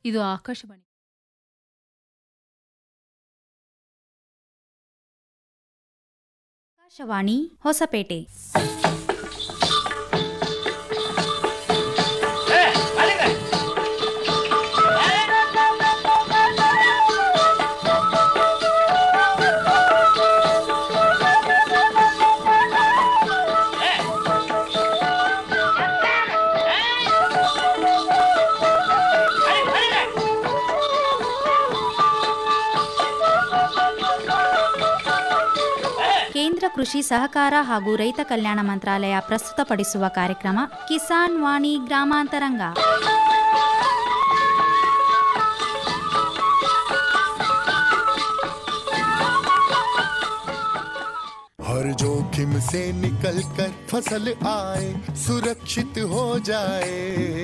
ಇದು ಆಕಾಶವಾಣಿ ಆಕಾಶವಾಣಿ ಹೊಸಪೇಟೆ ಕೇಂದ್ರ ಕೃಷಿ ಸಹಕಾರ ಹಾಗೂ ರೈತ ಕಲ್ಯಾಣ ಮಂತ್ರಾಲಯ ಪ್ರಸ್ತುತಪಡಿಸುವ ಕಾರ್ಯಕ್ರಮ ಕಿಸಾನ್ ವಾಣಿ ಗ್ರಾಮಾಂತರಂಗ हर जोखिम से निकल कर फसल आए सुरक्षित हो जाए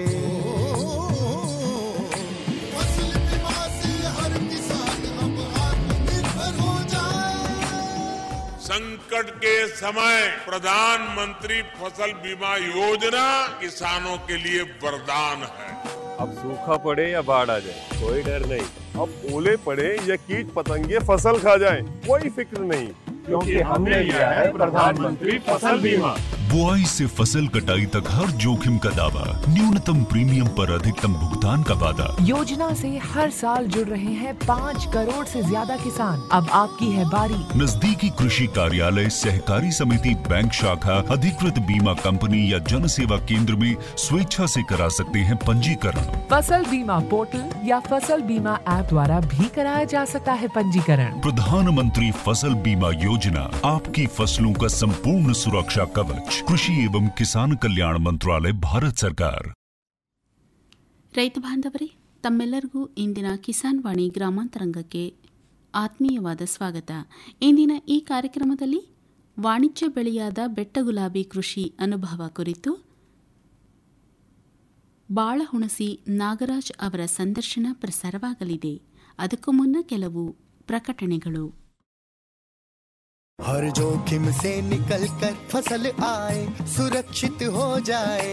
फसल बीमा से हर किसान अब आत्मनिर्भर हो जाए संकट के समय प्रधानमंत्री फसल बीमा योजना किसानों के लिए वरदान है अब सूखा पड़े या बाढ़ आ जाए कोई डर नहीं अब ओले पड़े या कीट पतंगे फसल खा जाए कोई फिक्र नहीं क्योंकि हमने लिया है प्रधानमंत्री फसल बीमा बुआई से फसल कटाई तक हर जोखिम का दावा न्यूनतम प्रीमियम पर अधिकतम भुगतान का वादा योजना से हर साल जुड़ रहे हैं पाँच करोड़ से ज्यादा किसान अब आपकी है बारी नजदीकी कृषि कार्यालय सहकारी समिति बैंक शाखा अधिकृत बीमा कंपनी या जन सेवा केंद्र में स्वेच्छा से करा सकते हैं पंजीकरण फसल बीमा पोर्टल या फसल बीमा ऐप द्वारा भी कराया जा सकता है पंजीकरण प्रधानमंत्री फसल बीमा योजना आपकी फसलों का संपूर्ण सुरक्षा कवच कृषि एवं किसान कल्याण मंत्रालय भारत सरकार ರೈತ ಬಾಂಧವರೇ ತಮ್ಮೆಲ್ಲರಿಗೂ ಇಂದಿನ ಕಿಸಾನ್ ವಾಣಿ ಗ್ರಾಮಾಂತರಂಗಕ್ಕೆ ಆತ್ಮೀಯವಾದ ಸ್ವಾಗತ ಇಂದಿನ ಈ ಕಾರ್ಯಕ್ರಮದಲ್ಲಿ ವಾಣಿಜ್ಯ ಬೆಳೆಯಾದ ಬೆಟ್ಟ ಗುಲಾಬಿ ಕೃಷಿ ಅನುಭವ ಕುರಿತು ಬಾಳಹುಣಸಿ ನಾಗರಾಜ್ ಅವರ ಸಂದರ್ಶನ ಪ್ರಸಾರವಾಗಲಿದೆ ಅದಕ್ಕೂ ಮುನ್ನ ಕೆಲವು ಪ್ರಕಟಣೆಗಳು हर जोखिम से निकल कर फसल आए सुरक्षित हो जाए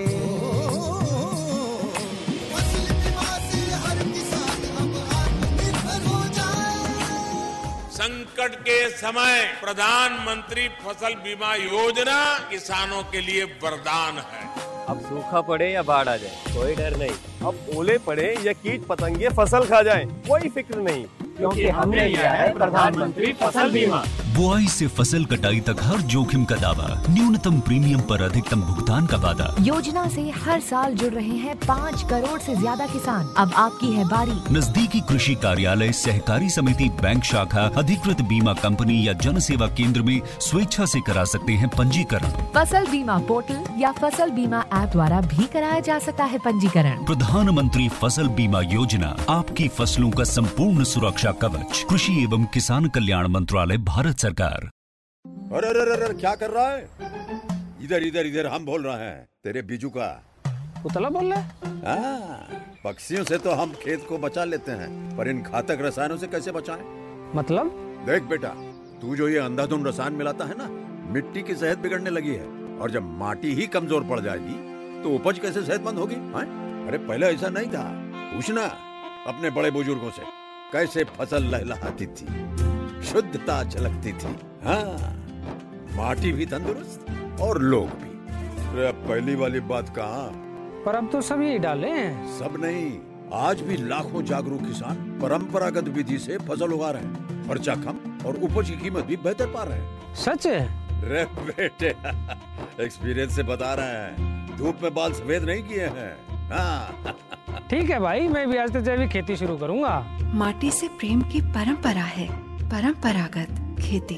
फसल बीमा से हर किसान अब आत्मनिर्भर हो जाए संकट के समय प्रधानमंत्री फसल बीमा योजना किसानों के लिए वरदान है अब सूखा पड़े या बाढ़ आ जाए कोई डर नहीं अब ओले पड़े या कीट पतंगे फसल खा जाए कोई फिक्र नहीं क्योंकि हमने लिया है प्रधानमंत्री फसल बीमा बुआई से फसल कटाई तक हर जोखिम का दावा न्यूनतम प्रीमियम पर अधिकतम भुगतान का वादा योजना से हर साल जुड़ रहे हैं पाँच करोड़ से ज्यादा किसान अब आपकी है बारी नजदीकी कृषि कार्यालय सहकारी समिति बैंक शाखा अधिकृत बीमा कंपनी या जन सेवा केंद्र में स्वेच्छा से करा सकते हैं पंजीकरण फसल बीमा पोर्टल या फसल बीमा ऐप द्वारा भी कराया जा सकता है पंजीकरण प्रधानमंत्री फसल बीमा योजना आपकी फसलों का संपूर्ण सुरक्षा कवच कृषि एवं किसान कल्याण मंत्रालय भारत सरकार अरे अरे अरे अरे, क्या कर रहा है इधर इधर इधर हम बोल रहे हैं तेरे बीजू का उतला बोल रहा है हाँ, पक्षियों से तो हम खेत को बचा लेते हैं पर इन घातक रसायनों से कैसे बचाएं? मतलब देख बेटा तू जो ये अंधाधुंध रसायन मिलाता है ना मिट्टी की सेहत बिगड़ने लगी है और जब माटी ही कमजोर पड़ जाएगी तो उपज कैसे सेहतमंद होगी हाँ? अरे पहले ऐसा नहीं था पूछना अपने बड़े बुजुर्गों से कैसे फसल लहलहाती थी शुद्धता झलकती थी हाँ माटी भी तंदुरुस्त और लोग भी अरे अब पहली वाली बात कहाँ पर अब तो सब यही डाले हैं सब नहीं आज भी लाखों जागरूक किसान परंपरागत विधि से फसल उगा रहे हैं खर्चा कम और उपज की कीमत भी बेहतर पा रहे हैं सच है रे बेटे एक्सपीरियंस से बता रहे हैं धूप में बाल सफेद नहीं किए हैं हाँ ठीक है भाई मैं भी आज से जैविक खेती शुरू करूंगा माटी से प्रेम की परंपरा है परंपरागत खेती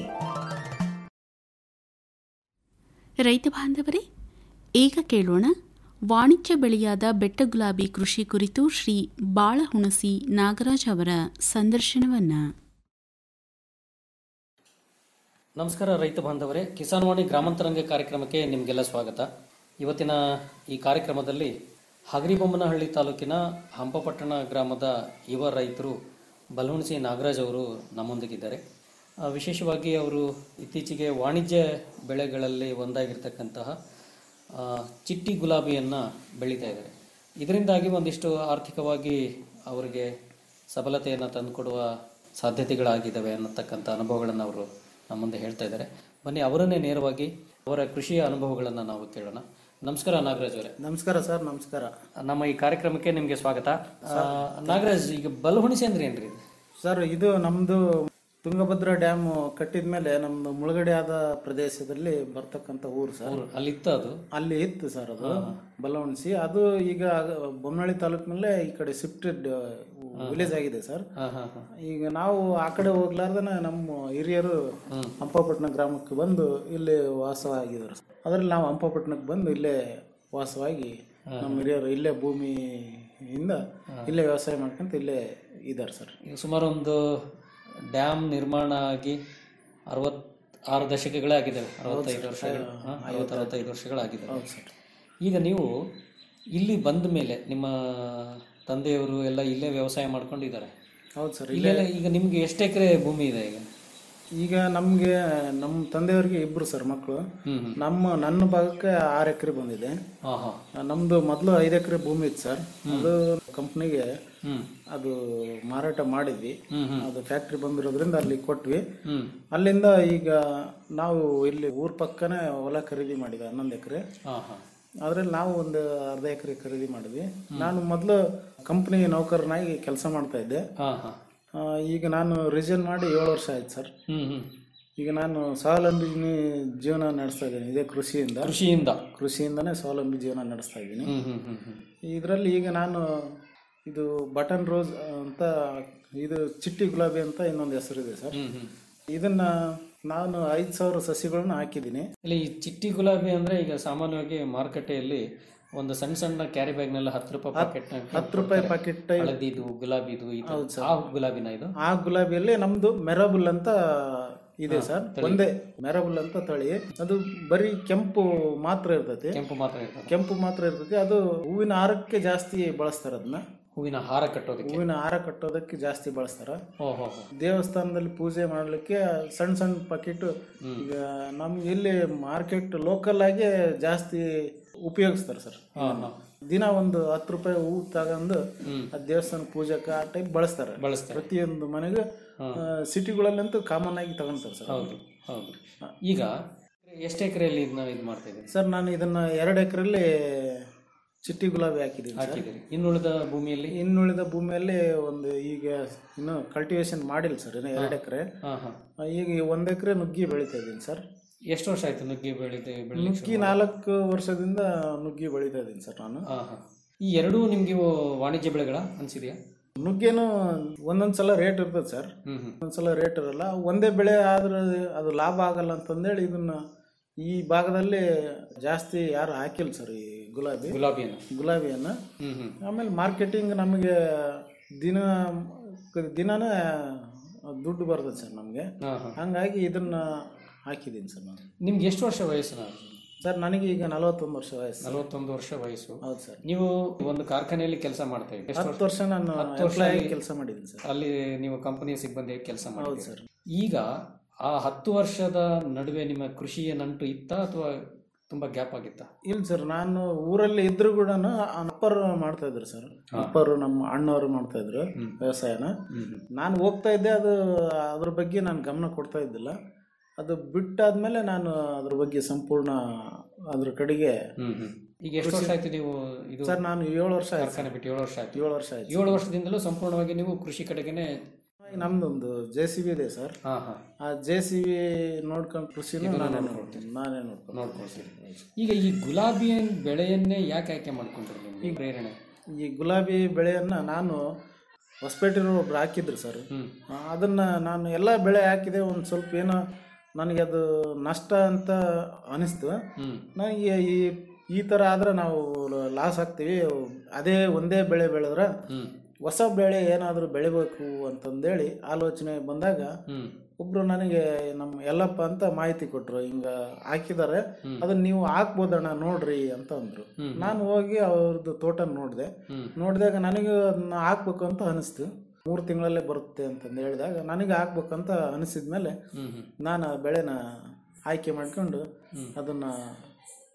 ರೈತ ಬಾಂಧವರೇ ಈಗ ಕೇಳೋಣ ವಾಣಿಜ್ಯ ಬೆಳೆಯಾದ ಬೆಟ್ಟ ಗುಲಾಬಿ ಕೃಷಿ ಕುರಿತು ಶ್ರೀ ಬಾಳಹುಣಸಿ ನಾಗರಾಜ್ ಅವರ ಸಂದರ್ಶನವನ್ನ ನಮಸ್ಕಾರ ರೈತ ಬಾಂಧವರೇ ಕಿಸಾನ್ ವಾಣಿ ಗ್ರಾಮಾಂತರಂಗ ಕಾರ್ಯಕ್ರಮಕ್ಕೆ ನಿಮಗೆಲ್ಲ ಸ್ವಾಗತ ಇವತ್ತಿನ ಈ ಕಾರ್ಯಕ್ರಮದಲ್ಲಿ ಹಗರಿಬೊಮ್ಮನಹಳ್ಳಿ ತಾಲೂಕಿನ ಹಂಪಪಟ್ಟಣ ಗ್ರಾಮದ ಯುವ ರೈತರು ಬಲಹುಣಸಿ ನಾಗರಾಜ್ ಅವರು ನಮ್ಮೊಂದಿಗಿದ್ದಾರೆ ಆ, ವಿಶೇಷವಾಗಿ ಅವರು ಇತ್ತೀಚೆಗೆ ವಾಣಿಜ್ಯ ಬೆಳೆಗಳಲ್ಲಿ ಒಂದಾಗಿರ್ತಕ್ಕಂತಹ ಆ, ಚಿಟ್ಟಿ ಗುಲಾಬಿಯನ್ನು ಬೆಳೀತಾ ಇದ್ದಾರೆ ಇದರಿಂದಾಗಿ ಒಂದಿಷ್ಟು ಆರ್ಥಿಕವಾಗಿ ಅವರಿಗೆ ಸಬಲತೆಯನ್ನು ತಂದುಕೊಡುವ ಸಾಧ್ಯತೆಗಳಾಗಿದ್ದಾವೆ ಅನ್ನತಕ್ಕಂಥ ಅನುಭವಗಳನ್ನು ಅವರು ನಮ್ಮ ಮುಂದೆ ಹೇಳ್ತಾ ಇದ್ದಾರೆ ಬನ್ನಿ ಅವರನ್ನೇ ನೇರವಾಗಿ ಅವರ ಕೃಷಿಯ ಅನುಭವಗಳನ್ನು ನಾವು ಕೇಳೋಣ ನಮಸ್ಕಾರ ನಾಗರಾಜ್ ಅವರೇ ನಮಸ್ಕಾರ ಸರ್ ನಮಸ್ಕಾರ ನಮ್ಮ ಈ ಕಾರ್ಯಕ್ರಮಕ್ಕೆ ನಿಮಗೆ ಸ್ವಾಗತ ಆ, ನಾಗರಾಜ್ ಈಗ ಬಲಹುಣಿಸಿ ಅಂದ್ರೆ ಏನ್ರಿ ಇದು ಸರ್ ಇದು ನಮ್ದು ತುಂಗಭದ್ರಾ ಡ್ಯಾಮ್ ಕಟ್ಟಿದ ಮೇಲೆ ನಮ್ದು ಮುಳುಗಡೆ ಆದ ಪ್ರದೇಶದಲ್ಲಿ ಬರ್ತಕ್ಕಂಥ ಊರು ಸರ್ ಅಲ್ಲಿ ಇತ್ತು ಅದು ಅಲ್ಲಿ ಇತ್ತು ಸರ್ ಅದು ಬಲವಣಿಸಿ ಅದು ಈಗ ಬೊಮ್ಮನಹಳ್ಳಿ ತಾಲೂಕಿನಲ್ಲೇ ಈ ಕಡೆ ಶಿಫ್ಟೆಡ್ ವಿಲೇಜ್ ಆಗಿದೆ ಸರ್ ಹಾ ಹಾ ಹಾ ಈಗ ನಾವು ಆ ಕಡೆ ಹೋಗ್ಲಾರ್ದನ ನಮ್ಮ ಹಿರಿಯರು ಹಂಪಪಟ್ಟಣ ಗ್ರಾಮಕ್ಕೆ ಬಂದು ಇಲ್ಲಿ ವಾಸವಾಗಿದ್ದಾರೆ ಅದರಲ್ಲಿ ನಾವು ಹಂಪಪಟ್ಟಣಕ್ಕೆ ಬಂದು ಇಲ್ಲೇ ವಾಸವಾಗಿ ನಮ್ಮ ಹಿರಿಯರು ಇಲ್ಲೇ ಭೂಮಿಯಿಂದ ಇಲ್ಲೇ ವ್ಯವಸಾಯ ಮಾಡ್ಕೊಂತ ಇಲ್ಲೇ ಇದ್ದಾರೆ ಸರ್ ಈಗ ಸುಮಾರು ಒಂದು ಡ್ಯಾಮ್ ನಿರ್ಮಾಣ ಆಗಿ ಅರವತ್ ಆರು ದಶಕಗಳೇ ಆಗಿದ್ದಾವೆ ಅರವತ್ತೈದು ವರ್ಷಗಳು ಹಾ, ಅರವತ್ತು ಅರವತ್ತೈದು ವರ್ಷಗಳಾಗಿದ್ದಾವೆ ಈಗ ನೀವು ಇಲ್ಲಿ ಬಂದ ಮೇಲೆ ನಿಮ್ಮ ತಂದೆಯವರು ಎಲ್ಲ ಇಲ್ಲೇ ವ್ಯವಸಾಯ ಮಾಡ್ಕೊಂಡಿದ್ದಾರೆ ಹೌದು ಸರ್ ಇಲ್ಲೆಲ್ಲ ಈಗ ನಿಮ್ಗೆ ಎಷ್ಟು ಎಕರೆ ಭೂಮಿ ಇದೆ ಈಗ ಈಗ ನಮಗೆ ನಮ್ಮ ತಂದೆಯವರಿಗೆ ಇಬ್ರು ಸರ್ ಮಕ್ಕಳು ನಮ್ಮ ನನ್ನ ಭಾಗಕ್ಕೆ ಆರು ಎಕರೆ ಬಂದಿದೆ ಹಾ ಹಾ ನಮ್ದು ಮೊದಲು ಐದು ಎಕರೆ ಭೂಮಿ ಇತ್ತು ಸರ್ ಅದು ಕಂಪ್ನಿಗೆ ಅದು ಮಾರಾಟ ಮಾಡಿದ್ವಿ ಅದು ಫ್ಯಾಕ್ಟ್ರಿ ಬಂದಿರೋದ್ರಿಂದ ಅಲ್ಲಿ ಕೊಟ್ವಿ ಅಲ್ಲಿಂದ ಈಗ ನಾವು ಇಲ್ಲಿ ಊರ್ ಪಕ್ಕನೇ ಹೊಲ ಖರೀದಿ ಮಾಡಿದೆ ಹನ್ನೊಂದು ಎಕರೆ ಹಾ ಹಾ ಅದ್ರಲ್ಲಿ ನಾವು ಒಂದು ಅರ್ಧ ಎಕರೆ ಖರೀದಿ ಮಾಡಿದ್ವಿ ನಾನು ಮೊದಲು ಕಂಪ್ನಿ ನೌಕರನಾಗಿ ಕೆಲಸ ಮಾಡ್ತಾ ಇದ್ದೆ ಹಾ ಹಾ ಆ, ಈಗ ನಾನು ರಿಸೈನ್ ಮಾಡಿ ಏಳು ವರ್ಷ ಆಯ್ತು ಸರ್ ಹ್ಮ್ ಹ್ಮ್ ಈಗ ನಾನು ಸ್ವಾವಲಂಬಿ ಜೀವನ ನಡೆಸ್ತಾ ಇದ್ದೀನಿ ಇದೇ ಕೃಷಿಯಿಂದ ಕೃಷಿಯಿಂದ ಕೃಷಿಯಿಂದನೇ ಸ್ವಾವಲಂಬಿ ಜೀವನ ನಡೆಸ್ತಾ ಇದ್ದೀನಿ ಹ್ಮ್ ಹ್ಮ್ ಹ್ಮ್ ಹ್ಮ್ ಇದರಲ್ಲಿ ಈಗ ನಾನು ಇದು ಬಟನ್ ರೋಸ್ ಅಂತ ಇದು ಚಿಟ್ಟಿ ಗುಲಾಬಿ ಅಂತ ಇನ್ನೊಂದು ಹೆಸರಿದೆ ಸರ್ ಹ್ಮ್ ಹ್ಮ್ ಇದನ್ನ ನಾನು ಐದು ಸಾವಿರ ಸಸಿಗಳನ್ನ ಹಾಕಿದ್ದೀನಿ ಇಲ್ಲಿ ಈ ಚಿಟ್ಟಿ ಗುಲಾಬಿ ಅಂದ್ರೆ ಈಗ ಸಾಮಾನ್ಯವಾಗಿ ಮಾರುಕಟ್ಟೆಯಲ್ಲಿ ಒಂದು ಸಣ್ಣ ಸಣ್ಣ ಕ್ಯಾರಿ ಬ್ಯಾಗ್ ನೆಲ್ಲ ಹತ್ತು ರೂಪಾಯಿ ಪಾಕೆಟ್ ಹತ್ತು ರೂಪಾಯಿ ಪಾಕೆಟ್ ಟೈಪ್ ಹಳದಿದು ಗುಲಾಬಿದು ಇದು ಆ ಗುಲಾಬಿನ ಇದು ಆ ಗುಲಾಬಿಯಲ್ಲಿ ನಮ್ದು ಮೆರಬುಲ್ ಅಂತ ಇದೆ ಸರ್ ಒಂದೇ ಮೆರಬುಲ್ ಅಂತ ತಳಿ ಅದು ಬರೀ ಕೆಂಪು ಮಾತ್ರ ಇರ್ತೈತಿ ಕೆಂಪು ಮಾತ್ರ ಇರ್ತದೆ ಕೆಂಪು ಮಾತ್ರ ಇರ್ತೈತಿ ಅದು ಹೂವಿನ ಹಾರಕ್ಕೆ ಜಾಸ್ತಿ ಬಳಸ್ತಾರೆ ಅದನ್ನ ಹೂವಿನ ಹಾರ ಕಟ್ಟೋದಕ್ಕೆ ಹೂವಿನ ಹಾರ ಕಟ್ಟೋದಕ್ಕೆ ಜಾಸ್ತಿ ಬಳಸ್ತಾರ ಓ ಹೋ ಹೋ ದೇವಸ್ಥಾನದಲ್ಲಿ ಪೂಜೆ ಮಾಡ್ಲಿಕ್ಕೆ ಸಣ್ಣ ಸಣ್ಣ ಪಾಕೆಟ್ ಈಗ ನಮ್ಗೆ ಇಲ್ಲಿ ಮಾರ್ಕೆಟ್ ಲೋಕಲ್ ಆಗಿ ಜಾಸ್ತಿ ಉಪಯೋಗಿಸ್ತಾರೆ ಸರ್ ದಿನ ಒಂದು ಹತ್ತು ರೂಪಾಯಿ ಹೂ ತಗೊಂಡು ಆ ದೇವಸ್ಥಾನ ಪೂಜೆಗೆ ಆ ಟೈಪ್ ಬಳಸ್ತಾರೆ ಬಳಸ್ತಾರೆ. ಪ್ರತಿಯೊಂದು ಮನೆಗೆ ಸಿಟಿಗಳಲ್ಲಂತೂ ಕಾಮನ್ ಆಗಿ ತಗೊಂತಾರೆ ಸರ್ ಹೌದು ಹೌದು ಈಗ ಎಷ್ಟು ಎಕರೆಯಲ್ಲಿ ಇದನ್ನ ಇದು ಮಾಡ್ತಾ ಇದ್ದೀರಿ ಸರ್ ನಾನು ಇದನ್ನ ಎರಡು ಎಕರೆಲ್ಲಿ ಚಿಟ್ಟಿ ಗುಲಾಬಿ ಹಾಕಿದ್ದೀನಿ ಸರ್ ಹಾಕಿದ್ದೀರಿ ಇನ್ನುಳಿದ ಭೂಮಿಯಲ್ಲಿ ಇನ್ನುಳಿದ ಭೂಮಿಯಲ್ಲಿ ಒಂದು ಈಗ ಇನ್ನು ಕಲ್ಟಿವೇಶನ್ ಮಾಡಿಲ್ಲ ಸರ್ ಇನ್ನು ಎರಡು ಎಕರೆ ಹಾ ಹಾ ಈಗ ಒಂದು ಎಕರೆ ನುಗ್ಗಿ ಬೆಳಿತಾ ಇದ್ದೀನಿ ಸರ್ ಎಷ್ಟು ವರ್ಷ ಆಯ್ತು ನುಗ್ಗಿ ಬೆಳಿತೆ ಬೆಳಿಲಿಕ್ಕೆ ನುಗ್ಗಿ ನಾಲ್ಕು ವರ್ಷದಿಂದ ನುಗ್ಗಿ ಬೆಳಿತಾ ಇದ್ದೀನಿ ಸರ್ ನಾನು ಹಾ ಹಾ ಈ ಎರಡೂ ನಿಮ್ಗೆ ಇವು ವಾಣಿಜ್ಯ ಬೆಳೆಗಳ ಅನ್ಸಿದೆಯಾ ನುಗ್ಗೇನು ಒಂದೊಂದ್ಸಲ ರೇಟ್ ಇರ್ತದೆ ಸರ್ ಹ್ಮ್ ಹ್ಮ್ ಒಂದೊಂದ್ಸಲ ರೇಟ್ ಇರಲ್ಲ ಒಂದೇ ಬೆಳೆ ಆದ್ರೆ ಅದು ಲಾಭ ಆಗಲ್ಲ ಅಂತಂದೇಳಿ ಇದನ್ನ ಈ ಭಾಗದಲ್ಲಿ ಜಾಸ್ತಿ ಯಾರು ಹಾಕಿಲ್ಲ ಸರ್ ಈ ಗುಲಾಬಿ ಗುಲಾಬಿಯನ್ನು ಗುಲಾಬಿಯನ್ನು ಹ್ಮ್ ಹ್ಮ್ ಆಮೇಲೆ ಮಾರ್ಕೆಟಿಂಗ್ ನಮಗೆ ದಿನ ದಿನನೇ ದುಡ್ಡು ಬರ್ತದೆ ಸರ್ ನಮಗೆ ಹಾ ಹಾ ಹಂಗಾಗಿ ಇದನ್ನ ಹಾಕಿದ್ದೀನಿ ಸರ್ ನಾನು ನಿಮ್ಗೆ ಎಷ್ಟು ವರ್ಷ ವಯಸ್ಸು ನಾನು ಸರ್ ನನಗೆ ಈಗ ನಲವತ್ತೊಂದು ವರ್ಷ ವಯಸ್ಸು ನಲವತ್ತೊಂದು ವರ್ಷ ವಯಸ್ಸು ಹೌದು ಸರ್ ನೀವು ಒಂದು ಕಾರ್ಖಾನೆಯಲ್ಲಿ ಕೆಲಸ ಮಾಡ್ತಾ ಇದ್ದೀರಿ ಎಷ್ಟು ಹತ್ತು ವರ್ಷ ನಾನು ಹತ್ತು ವರ್ಷ ಎಂಪ್ಲಾಯ್ ಅಲ್ಲಿ- ಕೆಲಸ ಮಾಡಿದ್ದೀನಿ ಸರ್ ಅಲ್ಲಿ ನೀವು ಕಂಪನಿಯ ಸಿಬ್ಬಂದಿಯಾಗಿ ಕೆಲಸ ಹೌದು ಮಾಡಿದ್ದೀರಿ ಸರ್ ಈಗ ಆ ಹತ್ತು ವರ್ಷದ ನಡುವೆ ನಿಮ್ಮ ಕೃಷಿಯ ನಂಟು ಇತ್ತಾ ಅಥವಾ ತುಂಬಾ ಗ್ಯಾಪ್ ಆಗಿತ್ತಾ ಇಲ್ಲ ಸರ್ ನಾನು ಊರಲ್ಲಿ ಇದ್ರು ಕೂಡ ಅಪ್ಪರು ಮಾಡ್ತಾ ಇದ್ರು ಸರ್ ಅಪ್ಪರು ನಮ್ಮ ಅಣ್ಣವರು ಮಾಡ್ತಾ ಇದ್ರು ವ್ಯವಸಾಯನ ನಾನು ಹೋಗ್ತಾ ಇದ್ದೆ ಅದು ಅದ್ರ ಬಗ್ಗೆ ನಾನು ಗಮನ ಕೊಡ್ತಾ ಇದ್ದಿಲ್ಲ ಅದು ಬಿಟ್ಟಾದ್ಮೇಲೆ ನಾನು ಅದ್ರ ಬಗ್ಗೆ ಸಂಪೂರ್ಣ ಅದ್ರ ಕಡೆಗೆ ಈಗ ಎಷ್ಟು ವರ್ಷ ಆಯ್ತು ನೀವು ಇದು ಸರ್ ನಾನು ಏಳು ವರ್ಷ ಆಯ್ತು ಕಾರ್ಖಾನೆ ಬಿಟ್ಟು ಏಳು ವರ್ಷ ಆಯ್ತು ಏಳು ವರ್ಷ ಆಯ್ತು ಏಳು ವರ್ಷದಿಂದಲೂ ಸಂಪೂರ್ಣವಾಗಿ ನೀವು ಕೃಷಿ ಕಡೆಗೆನೆ ನಮ್ದೊಂದು ಜೆ ಸಿ ಬಿ ಇದೆ ಸರ್ ಹಾ ಹಾ ಆ ಜೆ ಸಿ ಬಿ ನೋಡ್ಕೊಂಡು ಕೃಷಿನೂ ನಾನೇ ನೋಡ್ತೀನಿ ನಾನೇ ನೋಡ್ಕೊಂಡು ನೋಡ್ಕೊಳ್ತೀರಿ ಈಗ ಈ ಗುಲಾಬಿ ಬೆಳೆಯನ್ನೇ ಯಾಕೆ ಆಯ್ಕೆ ಮಾಡ್ಕೊಂಡ್ರಿ ನಿಮ್ಗೆ ಪ್ರೇರಣೆ ಈ ಗುಲಾಬಿ ಬೆಳೆಯನ್ನ ನಾನು ಹೊಸಪೇಟೆರು ಒಬ್ರು ಹಾಕಿದ್ರು ಸರ್ ಅದನ್ನ ನಾನು ಎಲ್ಲ ಬೆಳೆ ಹಾಕಿದೆ ಒಂದು ಸ್ವಲ್ಪ ಏನೋ ನನಗೆ ಅದು ನಷ್ಟ ಅಂತ ಅನಿಸ್ತು ನನಗೆ ಈ ಈ ಥರ ಆದ್ರೆ ನಾವು ಲಾಸ್ ಆಗ್ತೀವಿ ಅದೇ ಒಂದೇ ಬೆಳೆ ಬೆಳೆದ್ರೆ ಹೊಸ ಬೆಳೆ ಏನಾದರೂ ಬೆಳಿಬೇಕು ಅಂತಂದೇಳಿ ಆಲೋಚನೆ ಬಂದಾಗ ಒಬ್ರು ನನಗೆ ನಮ್ಮ ಯಲ್ಲಪ್ಪ ಅಂತ ಮಾಹಿತಿ ಕೊಟ್ರು ಹಿಂಗ ಹಾಕಿದ್ದಾರೆ ಅದನ್ನ ನೀವು ಹಾಕ್ಬೋದಣ್ಣ ನೋಡ್ರಿ ಅಂತ ಅಂದ್ರು ನಾನು ಹೋಗಿ ಅವ್ರದ್ದು ತೋಟ ನೋಡಿದೆ ನೋಡಿದಾಗ ನನಗೆ ಅದನ್ನ ಹಾಕ್ಬೇಕು ಅಂತ ಅನಿಸ್ತು ಮೂರು ತಿಂಗಳಲ್ಲೇ ಬರುತ್ತೆ ಅಂತಂದು ಹೇಳಿದಾಗ ನನಗೆ ಹಾಕ್ಬೇಕಂತ ಅನಿಸಿದ್ಮೇಲೆ ನಾನು ಆ ಬೆಳೆನ ಆಯ್ಕೆ ಮಾಡ್ಕೊಂಡು ಅದನ್ನ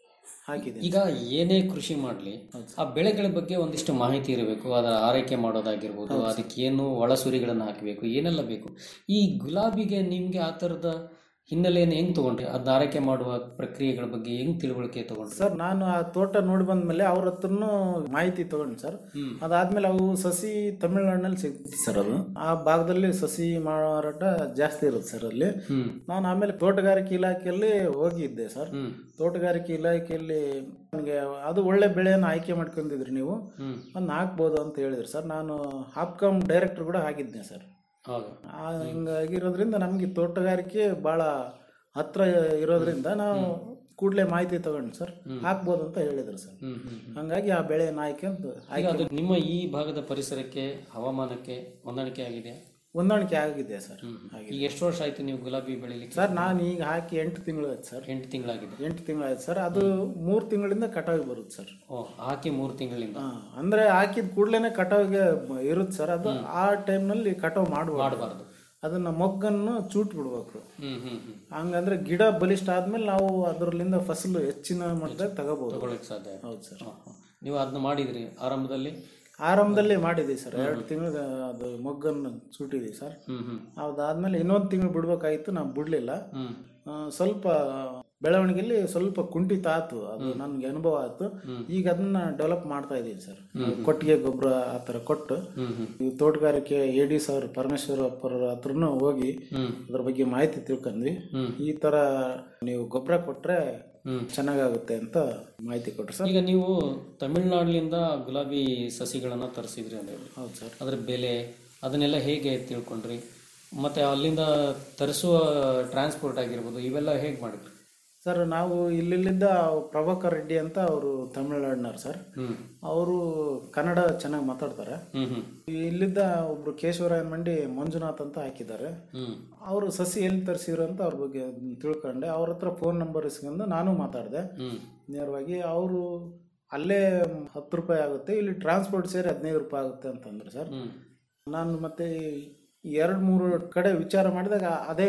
ಹಾಕಿದ್ದೀನಿ ಈಗ ಏನೇ ಕೃಷಿ ಮಾಡಲಿ ಆ ಬೆಳೆಗಳ ಬಗ್ಗೆ ಒಂದಿಷ್ಟು ಮಾಹಿತಿ ಇರಬೇಕು ಅದರ ಆರೈಕೆ ಮಾಡೋದಾಗಿರ್ಬೋದು ಅದಕ್ಕೆ ಏನು ಒಳಸುರಿಗಳನ್ನು ಹಾಕಬೇಕು ಏನೆಲ್ಲ ಬೇಕು ಈ ಗುಲಾಬಿಗೆ ನಿಮ್ಗೆ ಆ ಥರದ ಹಿನ್ನೆಲೆಯನ್ನು ಹೆಂಗ್ ತಗೊಂಡ್ರಿ ಅದನ್ನ ಆರೈಕೆ ಮಾಡುವ ಪ್ರಕ್ರಿಯೆಗಳ ಬಗ್ಗೆ ಹೆಂಗ್ ತಿಳುವಳಿಕೆ ತಗೊಂಡ್ರಿ ಸರ್ ನಾನು ಆ ತೋಟ ನೋಡಿ ಬಂದ್ಮೇಲೆ ಅವ್ರ ಹತ್ರನು ಮಾಹಿತಿ ತಗೊಂಡು ಸರ್ ಅದಾದ್ಮೇಲೆ ಅವು ಸಸಿ ತಮಿಳ್ನಾಡಿನಲ್ಲಿ ಸಿಗ್ತದೆ ಸರ್ ಅದು ಆ ಭಾಗದಲ್ಲಿ ಸಸಿ ಮಾರಾಟ ಜಾಸ್ತಿ ಇರುತ್ತೆ ಸರ್ ಅಲ್ಲಿ ನಾನು ಆಮೇಲೆ ತೋಟಗಾರಿಕೆ ಇಲಾಖೆಯಲ್ಲಿ ಹೋಗಿದ್ದೆ ಸರ್ ತೋಟಗಾರಿಕೆ ಇಲಾಖೆಯಲ್ಲಿ ನನಗೆ ಅದು ಒಳ್ಳೆ ಬೆಳೆಯನ್ನು ಆಯ್ಕೆ ಮಾಡ್ಕೊಂಡಿದ್ರಿ ನೀವು ಅದನ್ನ ಹಾಕ್ಬೋದು ಅಂತ ಹೇಳಿದ್ರು ಸರ್ ನಾನು ಹಾಪ್ಕಾಮ್ ಡೈರೆಕ್ಟರ್ ಕೂಡ ಆಗಿದ್ದೆ ಸರ್ ಹೌದು ಆ, ಹಿಂಗಾಗಿರೋದ್ರಿಂದ ನಮಗೆ ತೋಟಗಾರಿಕೆ ಭಾಳ ಹತ್ರ ಇರೋದ್ರಿಂದ ನಾವು ಕೂಡಲೇ ಮಾಹಿತಿ ತಗೊಂಡು ಸರ್ ಹಾಕ್ಬೋದು ಅಂತ ಹೇಳಿದ್ರು ಸರ್ ಹಂಗಾಗಿ ಆ ಬೆಳೆಯನ್ನು ಆಯ್ಕೆ ಅಂತ ಈಗ ಅದು ನಿಮ್ಮ ಈ ಭಾಗದ ಪರಿಸರಕ್ಕೆ ಹವಾಮಾನಕ್ಕೆ ಹೊಂದಾಣಿಕೆ ಆಗಿದೆ ಹೊಂದಾಣಿಕೆ ಆಗಿದೆ ಸರ್ ಈಗ ಎಷ್ಟು ವರ್ಷ ಆಯ್ತು ನೀವು ಗುಲಾಬಿ ಬೆಳಿಲಿಕ್ಕೆ ಸರ್ ನಾನು ಈಗ ಹಾಕಿ ಎಂಟು ತಿಂಗಳು ಆಯ್ತು ಸರ್ ಎಂಟು ತಿಂಗಳಾಗಿದೆ ಎಂಟು ತಿಂಗಳಾಯ್ತು ಸರ್ ಅದು ಮೂರು ತಿಂಗಳಿಂದ ಕಟಾವಿಗೆ ಬರುತ್ತೆ ಸರ್ ಓ ಹಾಕಿ ಮೂರು ತಿಂಗಳಿಂದ ಹಾ, ಅಂದ್ರೆ ಹಾಕಿದ ಕೂಡಲೇ ಕಟಾವಿಗೆ ಇರುತ್ತೆ ಸರ್ ಅದು ಆ ಟೈಮ್ನಲ್ಲಿ ಕಟಾವು ಮಾಡಬಾರ್ದು ಮಾಡಬಾರ್ದು ಅದನ್ನ ಮೊಗ್ಗನ್ನು ಚೂಟ್ ಬಿಡ್ಬೇಕು ಹ್ಮ್ ಹ್ಮ್ ಹ್ಮ್ ಹಂಗಂದ್ರೆ ಗಿಡ ಬಲಿಷ್ಠ ಆದ್ಮೇಲೆ ನಾವು ಅದರಲ್ಲಿಂದ ಫಸಲು ಹೆಚ್ಚಿನ ಮಟ್ಟದಾಗ ತಗೋಬಹುದು ತಗೊಳ್ಳಿಕ್ಕೆ ಸಾಧ್ಯ ಹೌದು ಸರ್ ನೀವು ಅದನ್ನ ಮಾಡಿದ್ರಿ ಆರಂಭದಲ್ಲಿ ಆರಂಭದಲ್ಲೇ ಮಾಡಿದ್ದೀವಿ ಸರ್ ಎರಡು ತಿಂಗಳು ಅದು ಮೊಗ್ಗನ್ನು ಚೂಟಿದ್ದೀವಿ ಸರ್ ಹ್ಮ್ ಹ್ಮ್ ಅದಾದ್ಮೇಲೆ ಇನ್ನೊಂದು ತಿಂಗಳು ಬಿಡ್ಬೇಕಾಗಿತ್ತು ನಾವು ಬಿಡ್ಲಿಲ್ಲ ಆ, ಸ್ವಲ್ಪ ಬೆಳವಣಿಗೆಯಲ್ಲಿ ಸ್ವಲ್ಪ ಕುಂಠಿತ ಆಯ್ತು ಅದು ನನ್ಗೆ ಅನುಭವ ಆಯ್ತು ಈಗ ಅದನ್ನ ಡೆವಲಪ್ ಮಾಡ್ತಾ ಇದ್ದೀವಿ ಸರ್ ಕೊಟ್ಟಿಗೆ ಗೊಬ್ಬರ ಆ ಥರ ಕೊಟ್ಟು ಈ ತೋಟಗಾರಿಕೆ ಎ ಡಿ ಸರ್ ಪರಮೇಶ್ವರ ಅಪ್ಪರ ಹತ್ರನು ಹೋಗಿ ಅದ್ರ ಬಗ್ಗೆ ಮಾಹಿತಿ ತಿಳ್ಕೊಂಡ್ವಿ ಈ ತರ ನೀವು ಗೊಬ್ಬರ ಕೊಟ್ರೆ ಚೆನ್ನಾಗಾಗುತ್ತೆ ಅಂತ ಮಾಹಿತಿ ಕೊಟ್ರು ಸರ್ ಈಗ ನೀವು ತಮಿಳ್ನಾಡಿನಿಂದ ಗುಲಾಬಿ ಸಸಿಗಳನ್ನ ತರಿಸಿದ್ರಿ ಅಂದ್ರೆ ಹೌದು ಸರ್ ಅದ್ರ ಬೆಲೆ ಅದನ್ನೆಲ್ಲ ಹೇಗೆ ತಿಳ್ಕೊಂಡ್ರಿ ಮತ್ತೆ ಅಲ್ಲಿಂದ ತರಿಸುವ ಟ್ರಾನ್ಸ್ಪೋರ್ಟ್ ಆಗಿರ್ಬೋದು ಇವೆಲ್ಲ ಹೇಗೆ ಮಾಡಿದ್ರಿ ಸರ್ ನಾವು ಇಲ್ಲಿಂದ ಪ್ರಭಾಕರ್ ರೆಡ್ಡಿ ಅಂತ ಅವರು ತಮಿಳ್ನಾಡಿನವ್ರು ಸರ್ ಅವರು ಕನ್ನಡ ಚೆನ್ನಾಗಿ ಮಾತಾಡ್ತಾರೆ ಹ್ಮ್ ಹ್ಮ್ ಇಲ್ಲಿದ್ದ ಒಬ್ರು ಕೇಶವರಾಯನ್ ಮಂಡಿ ಮಂಜುನಾಥ್ ಅಂತ ಹಾಕಿದ್ದಾರೆ ಹ್ಮ್ ಅವರು ಸಸಿ ಎಲ್ಲಿ ತರಿಸಿದ್ರು ಅಂತ ಅವ್ರ ಬಗ್ಗೆ ತಿಳ್ಕೊಂಡೆ ಅವ್ರ ಹತ್ರ ಫೋನ್ ನಂಬರ್ ಇಸ್ಕೊಂಡು ನಾನು ಮಾತಾಡಿದೆ ಹ್ಮ್ ನೇರವಾಗಿ ಅವರು ಅಲ್ಲೇ ಹತ್ತು ರೂಪಾಯಿ ಆಗುತ್ತೆ ಇಲ್ಲಿ ಟ್ರಾನ್ಸ್ಪೋರ್ಟ್ ಸೇರಿ ಹದಿನೈದು ರೂಪಾಯಿ ಆಗುತ್ತೆ ಅಂತಂದ್ರು ಸರ್ ಹ್ಮ್ ನಾನು ಮತ್ತೆ ಎರಡು ಮೂರು ಕಡೆ ವಿಚಾರ ಮಾಡಿದಾಗ ಅದೇ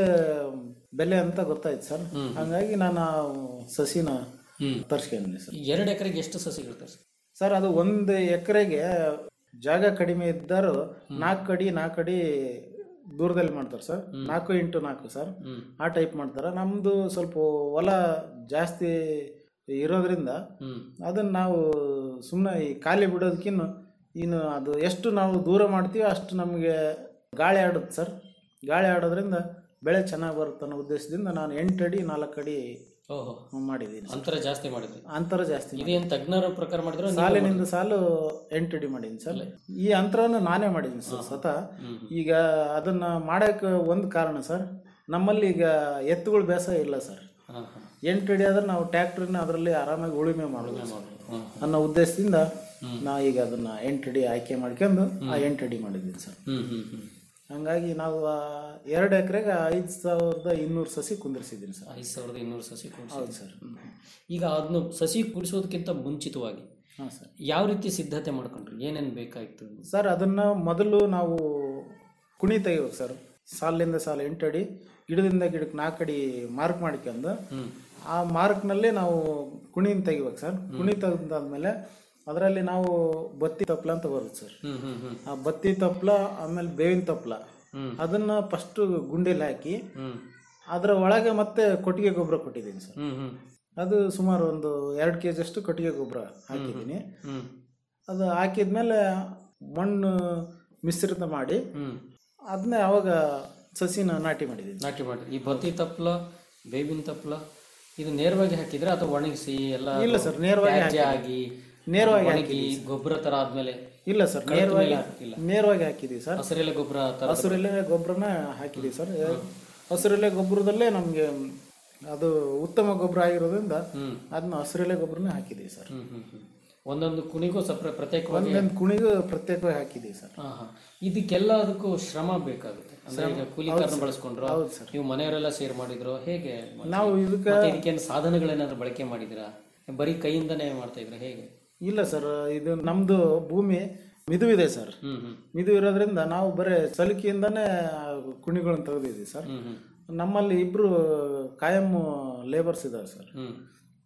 ಬೆಲೆ ಅಂತ ಗೊತ್ತಾಯ್ತು ಸರ್ ಹಂಗಾಗಿ ನಾನು ಆ ಸಸಿನ ತರ್ಸ್ಕೊಂಡೆ ಸರ್ ಈ ಎರಡು ಎಕರೆಗೆ ಎಷ್ಟು ಸಸಿಗಳು ತರಿಸಿ ಸರ್ ಅದು ಒಂದು ಎಕರೆಗೆ ಜಾಗ ಕಡಿಮೆ ಇದ್ದರು ನಾಲ್ಕು ಅಡಿ ನಾಲ್ಕು ಅಡಿ ದೂರದಲ್ಲಿ ಮಾಡ್ತಾರೆ ಸರ್ ನಾಲ್ಕು ಇಂಟು ನಾಲ್ಕು ಸರ್ ಆ ಟೈಪ್ ಮಾಡ್ತಾರೆ ನಮ್ದು ಸ್ವಲ್ಪ ಹೊಲ ಜಾಸ್ತಿ ಇರೋದ್ರಿಂದ ಅದನ್ನ ನಾವು ಸುಮ್ಮನೆ ಈ ಖಾಲಿ ಬಿಡೋದಕ್ಕಿನ್ನು ಇನ್ನು ಅದು ಎಷ್ಟು ನಾವು ದೂರ ಮಾಡ್ತೀವೋ ಅಷ್ಟು ನಮಗೆ ಗಾಳಿ ಆಡುತ್ತೆ ಸರ್ ಗಾಳಿ ಆಡೋದ್ರಿಂದ ಬೆಳೆ ಚೆನ್ನಾಗಿ ಬರುತ್ತೆ ಅನ್ನೋ ಉದ್ದೇಶದಿಂದ ನಾನು ಎಂಟು ಅಡಿ ನಾಲ್ಕು ಅಡಿ ಓಹೋ ಮಾಡಿದ್ದೀನಿ ಸರ್. ಅಂತರ ಜಾಸ್ತಿ ಮಾಡಿದ್ರಿ ಅಂತರ ಜಾಸ್ತಿ ಇದೇನು ತಜ್ಞರ ಪ್ರಕಾರ ಮಾಡಿದ್ರೆ ಸಾಲಿನಿಂದ ಸಾಲು ಎಂಟು ಅಡಿ ಮಾಡೀನಿ ಸರ್ ಈ ಅಂತರವನ್ನು ನಾನೇ ಮಾಡೀನಿ ಸರ್ ಸ್ವತಃ ಈಗ ಅದನ್ನ ಮಾಡಕ್ಕೆ ಒಂದು ಕಾರಣ ಸರ್ ನಮ್ಮಲ್ಲಿ ಈಗ ಎತ್ತುಗಳು ಬೇಸಾಯ ಇಲ್ಲ ಸರ್ ಎಂಟು ಅಡಿ ಆದ್ರೆ ನಾವು ಟ್ಯಾಕ್ಟ್ರಿನ ಅದರಲ್ಲಿ ಆರಾಮಾಗಿ ಉಳುಮೆ ಮಾಡೋದು ಸರ್. ಅನ್ನೋ ಉದ್ದೇಶದಿಂದ ನಾ ಈಗ ಅದನ್ನ ಎಂಟು ಅಡಿ ಆಯ್ಕೆ ಮಾಡ್ಕೊಂಡು ಆ ಎಂಟು ಅಡಿ ಮಾಡಿದ್ದೀನಿ ಸರ್ ಹ್ಮ್ ಹ್ಮ್ ಹ್ಮ್ ಹಂಗಾಗಿ ನಾವು ಆ ಎರಡು ಎಕರೆಗೆ ಐದು ಸಾವಿರದ ಇನ್ನೂರು ಸಸಿ ಕುಂದಿರ್ಸಿದ್ದೀನಿ ಸರ್ ಐದು ಸಾವಿರದ ಇನ್ನೂರು ಸಸಿ ಕೂಡಿಸಿ ಹೌದು ಸರ್ ಈಗ ಅದನ್ನು ಸಸಿ ಕುಡಿಸೋದಕ್ಕಿಂತ ಮುಂಚಿತವಾಗಿ ಹಾಂ ಸರ್ ಯಾವ ರೀತಿ ಸಿದ್ಧತೆ ಮಾಡ್ಕೊಂಡ್ರಿ ಏನೇನು ಬೇಕಾಯ್ತು ಸರ್ ಅದನ್ನ ಮೊದಲು ನಾವು ಕುಣಿ ತೆಗಿಬೇಕು ಸರ್ ಸಾಲಿಂದ ಸಾಲು ಎಂಟು ಅಡಿ ಗಿಡದಿಂದ ಗಿಡಕ್ಕೆ ನಾಲ್ಕು ಅಡಿ ಮಾರ್ಕ್ ಮಾಡ್ಕೊಂಡು ಆ ಮಾರ್ಕ್ನಲ್ಲೇ ನಾವು ಕುಣಿನ ತೆಗಿಬೇಕು ಸರ್ ಕುಣಿ ತೆಗೆದಾದ್ಮೇಲೆ ಅದರಲ್ಲಿ ನಾವು ಬತ್ತಿ ತಪ್ಪಲ ಅಂತ ಬರುತ್ತೆ ಸರ್ ಹ್ಮ್ ಹ್ಮ್ ಹ್ಮ್ ಆ ಬತ್ತಿ ತಪ್ಪಲ ಆಮೇಲೆ ಬೇವಿನ ತಪ್ಪಲ ಅದನ್ನ ಫಸ್ಟ್ ಗುಂಡಿಲಿ ಹಾಕಿ ಹ್ಮ್ ಅದರ ಒಳಗೆ ಮತ್ತೆ ಕೊಟ್ಟಿಗೆ ಗೊಬ್ಬರ ಕೊಟ್ಟಿದ್ದೀನಿ ಸರ್ ಹ್ಮ್ ಹ್ಮ್ ಅದು ಸುಮಾರು ಒಂದು ಎರಡು ಕೆ ಅಷ್ಟು ಕೊಟ್ಟಿಗೆ ಗೊಬ್ಬರ ಹಾಕಿದ್ದೀನಿ ಹ್ಮ್ ಅದು ಹಾಕಿದ್ಮೇಲೆ ಮಣ್ಣು ಮಿಶ್ರಿತ ಮಾಡಿ ಹ್ಮ್ ಅದನ್ನೇ ಅವಾಗ ಸಸಿನ ನಾಟಿ ಮಾಡಿದ್ದೀನಿ ನಾಟಿ ಮಾಡಿ ಈ ಬತ್ತಿ ತಪ್ಪಲ ಬೇವಿನ ತಪ್ಪಲ ಇದು ನೇರವಾಗಿ ಹಾಕಿದ್ರೆ ಅಥವಾ ಒಣಗಿಸಿ ಎಲ್ಲ ಇಲ್ಲ ಸರ್, ನೇರವಾಗಿ ತ್ಯಾಜ್ಯ ಹಾಕಿದ್ದೀನಿ. ಆಗಿ ನೇರವಾಗಿ ಒಣಗಿ ಹಾಕಿದ್ದೀನಿ ಗೊಬ್ಬರ ತರ ಆದ್ಮೇಲೆ ಇಲ್ಲ ಸರ್ ಕಳೆದ ನೇರವಾಗಿ ಮೇಲೆ ಹಾಕಿಲ್ಲ. ನೇರವಾಗಿ ಹಾಕಿದ್ದೀವಿ ಸರ್ ಹಸಿರೆಲೆ ಗೊಬ್ಬರ ತರ ಹಸಿರೆಲೆ ಗೊಬ್ಬರನ ಹಾಕಿದ್ದೀವಿ ಸರ್ ಹಸಿರೆಲೆ ಗೊಬ್ಬರದಲ್ಲೇ ನಮಗೆ ಅದು ಉತ್ತಮ ಗೊಬ್ಬರ ಆಗಿರೋದ್ರಿಂದ ಅದನ್ನ ಹಸಿರೆಲೆ ಗೊಬ್ಬರನೇ ಹಾಕಿದ್ದೀವಿ ಸರ್ ಹ್ಮ್ ಹ್ಮ್ ಹ್ಮ್ ಒಂದೊಂದು ಕುಣಿಗೂ ಸಪ್ರ ಪ್ರತ್ಯೇಕವಾಗಿ ಒಂದೊಂದು ಕುಣಿಗೂ ಪ್ರತ್ಯೇಕವಾಗಿ ಹಾಕಿದ್ದೀವಿ ಸರ್ ಹಾ, ಹಾ. ಇದಕ್ಕೆಲ್ಲ ಅದಕ್ಕೂ ಶ್ರಮ ಬೇಕಾಗುತ್ತೆ ಅಂದ್ರೆ ಈಗ ಕೂಲಿಕಾರನ ಬಳಸ್ಕೊಂಡ್ರು ನೀವು ಮನೆಯವರೆಲ್ಲ ಸೇರ್ ಮಾಡಿದ್ರು ಹೇಗೆ ನಾವು ಇದಕ್ಕೆ ಮತ್ತೆ ಇದಕ್ಕೇನು ಸಾಧನಗಳೇನಾದ್ರು ಬಳಕೆ ಮಾಡಿದಿರಾ ಬರೀ ಕೈಯಿಂದನೇ ಮಾಡ್ತಾ ಇದ್ರ ಹೇಗೆ ಇಲ್ಲ ಸರ್ ಇದು ನಮ್ದು ಭೂಮಿ ಮಿದುವಿದೆ ಸರ್ ಹ್ಮ್ ಹ್ಮ್ ಮಿದು ಇರೋದ್ರಿಂದ ನಾವು ಬರೀ ಸಲಿಕೆಯಿಂದಾನೇ ಕುಣಿಗಳನ್ನ ತೆಗೆದಿದ್ದೀವಿ ಸರ್ ಹ್ಮ್ ಹ್ಮ್ ನಮ್ಮಲ್ಲಿ ಇಬ್ರು ಕಾಯಂ ಲೇಬರ್ಸ್ ಇದ್ದಾರೆ ಸರ್ ಹ್ಮ್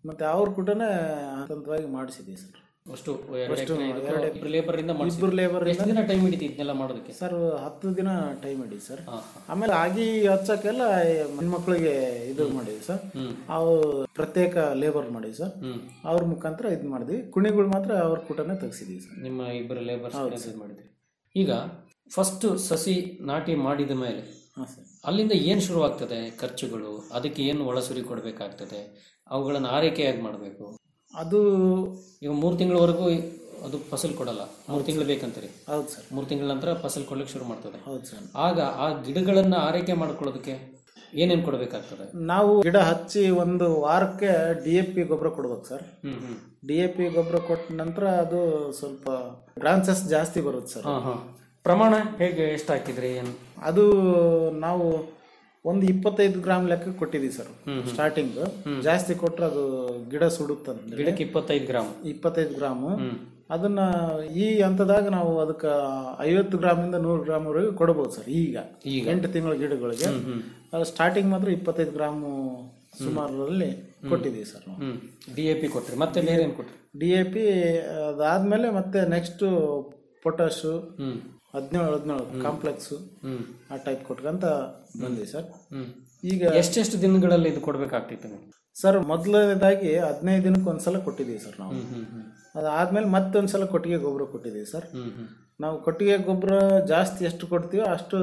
ಮತ್ತೆ ಅವ್ರ ಕೂಟನೇ ಹಂತವಾಗಿ ಮಾಡಿಸಿದ್ವಿ ಸರ್ ಅಷ್ಟು ಎರಡು ಅಷ್ಟು ಎಕರೆ ಎರಡು ಇಬ್ಬರು ಎಕರೆ. ಲೇಬರ್ ಇಂದ ಮಾಡಿಸಿದ್ದು. ಇಬ್ಬರು ಲೇಬರ್ ಎಷ್ಟು ದಿನ ಟೈಮ್ ಹಿಡಿತು ಇದನ್ನೆಲ್ಲ ಮಾಡೋದಕ್ಕೆ ಸರ್ ಹತ್ತು ದಿನ ಟೈಮ್ ಹಿಡಿ ಸರ್ ಆಮೇಲೆ ಆಗಿ ಹಚ್ಚಕ್ಕೆಲ್ಲ ಹೆಣ್ಮಕ್ಳಿಗೆ ಇದು ಮಾಡಿದ್ವಿ ಸರ್ ಅವು ಪ್ರತ್ಯೇಕ ಲೇಬರ್ ಮಾಡಿದ್ವಿ ಸರ್ ಅವ್ರ ಮುಖಾಂತರ ಇದು ಮಾಡಿದ್ವಿ ಕುಣಿಗಳು ಮಾತ್ರ ಅವ್ರ ಕೂಟನೇ ತೆಗ್ಸಿದ್ವಿ ಸರ್ ನಿಮ್ಮ ಇಬ್ಬರು ಲೇಬರ್ಸ್ ಮಾಡಿದ್ರಿ ಈಗ ಫಸ್ಟ್ ಸಸಿ ನಾಟಿ ಮಾಡಿದ ಮೇಲೆ ಹಾಂ ಸರ್ ಅಲ್ಲಿಂದ ಏನು ಶುರುವಾಗ್ತದೆ ಖರ್ಚುಗಳು ಅದಕ್ಕೆ ಏನು ಒಳಸುರಿ ಕೊಡಬೇಕಾಗ್ತದೆ ಅವುಗಳನ್ನು ಆರೈಕೆಯಾಗಿ ಮಾಡಬೇಕು ಅದು ಈಗ ಮೂರು ತಿಂಗಳವರೆಗೂ ಅದು ಫಸಲ್ ಕೊಡಲ್ಲ ಮೂರು ತಿಂಗಳು ಬೇಕಂತೀರಿ ಹೌದು ಸರ್ ಮೂರು ತಿಂಗಳ ನಂತರ ಫಸಲ್ ಕೊಡ್ಲಿಕ್ಕೆ ಶುರು ಮಾಡ್ತದೆ ಹೌದು ಸರ್ ಆಗ ಆ ಗಿಡಗಳನ್ನು ಆರೈಕೆ ಮಾಡ್ಕೊಳ್ಳೋದಕ್ಕೆ ಏನೇನು ಕೊಡಬೇಕಾಗ್ತದೆ ನಾವು ಗಿಡ ಹಚ್ಚಿ ಒಂದು ವಾರಕ್ಕೆ ಡಿ ಎ ಪಿ ಗೊಬ್ಬರ ಕೊಡ್ಬೇಕು ಸರ್ ಹ್ಮ್ ಹ್ಮ್ ಡಿ ಎ ಪಿ ಗೊಬ್ಬರ ಕೊಟ್ಟ ನಂತರ ಅದು ಸ್ವಲ್ಪ ಬ್ರಾಂಚಸ್ ಜಾಸ್ತಿ ಬರುತ್ತೆ ಸರ್ ಹಾಂ ಹಾಂ ಪ್ರಮಾಣ ಹೇಗೆ ಎಷ್ಟು ಹಾಕಿದ್ರಿ ಏನು ಅದು ನಾವು ಒಂದು ಇಪ್ಪತ್ತೈದು ಗ್ರಾಮ್ ಲೆಕ್ಕ ಕೊಟ್ಟಿದ್ದೀವಿ ಸರ್ ಸ್ಟಾರ್ಟಿಂಗ್ ಜಾಸ್ತಿ ಕೊಟ್ರೆ ಅದು ಗಿಡ ಸುಡುತ್ತಂದ್ರೆ ಗಿಡಕ್ಕೆ ಇಪ್ಪತ್ತೈದು ಗ್ರಾಮ್ ಇಪ್ಪತ್ತೈದು ಗ್ರಾಮು ಅದನ್ನ ಈ ಹಂತದಾಗ ನಾವು ಅದಕ್ಕೆ ಐವತ್ತು ಗ್ರಾಮಿಂದ ನೂರು ಗ್ರಾಮ್ವರೆಗೂ ಕೊಡ್ಬೋದು ಸರ್ ಈಗ ಈಗ? ಎಂಟು ತಿಂಗಳ ಗಿಡಗಳಿಗೆ ಸ್ಟಾರ್ಟಿಂಗ್ ಮಾತ್ರ ಇಪ್ಪತ್ತೈದು ಗ್ರಾಮು ಸುಮಾರಲ್ಲಿ ಕೊಟ್ಟಿದ್ದೀವಿ ಸರ್ ನಾವು ಹ್ಮ್ ಡಿ ಎ ಪಿ ಕೊಟ್ರಿ ಮತ್ತೆ ಬೇರೆ ಏನು ಕೊಟ್ರಿ ಡಿ ಎ ಪಿ ಅದಾದ್ಮೇಲೆ ಮತ್ತೆ ನೆಕ್ಸ್ಟ್ ಪೊಟ್ಯಾಶು ಹ್ಮ್ ಹದಿನೇಳು ಹದಿನೇಳು ಕಾಂಪ್ಲೆಕ್ಸು ಹ್ಮ್ ಆ ಟೈಪ್ ಕೊಟ್ಕೊಂತ ಬಂದ್ವಿ ಸರ್ ಹ್ಮ್ ಈಗ ಎಷ್ಟೆಷ್ಟು ದಿನಗಳಲ್ಲಿ ಇದು ಕೊಡ್ಬೇಕಾಗ್ತಿತ್ತು ನೀವು ಸರ್ ಮೊದಲನೇದಾಗಿ ಹದಿನೈದು ದಿನಕ್ಕೆ ಒಂದ್ಸಲ ಕೊಟ್ಟಿದ್ದೀವಿ ಸರ್ ನಾವು ಅದಾದ್ಮೇಲೆ ಮತ್ತೊಂದ್ಸಲ ಕೊಟ್ಟಿಗೆ ಗೊಬ್ಬರ ಕೊಟ್ಟಿದ್ದೀವಿ ಸರ್ ಹ್ಮ್ ಹ್ಮ್ ನಾವು ಕೊಟ್ಟಿಗೆ ಗೊಬ್ಬರ ಜಾಸ್ತಿ ಎಷ್ಟು ಕೊಡ್ತೀವೋ ಅಷ್ಟು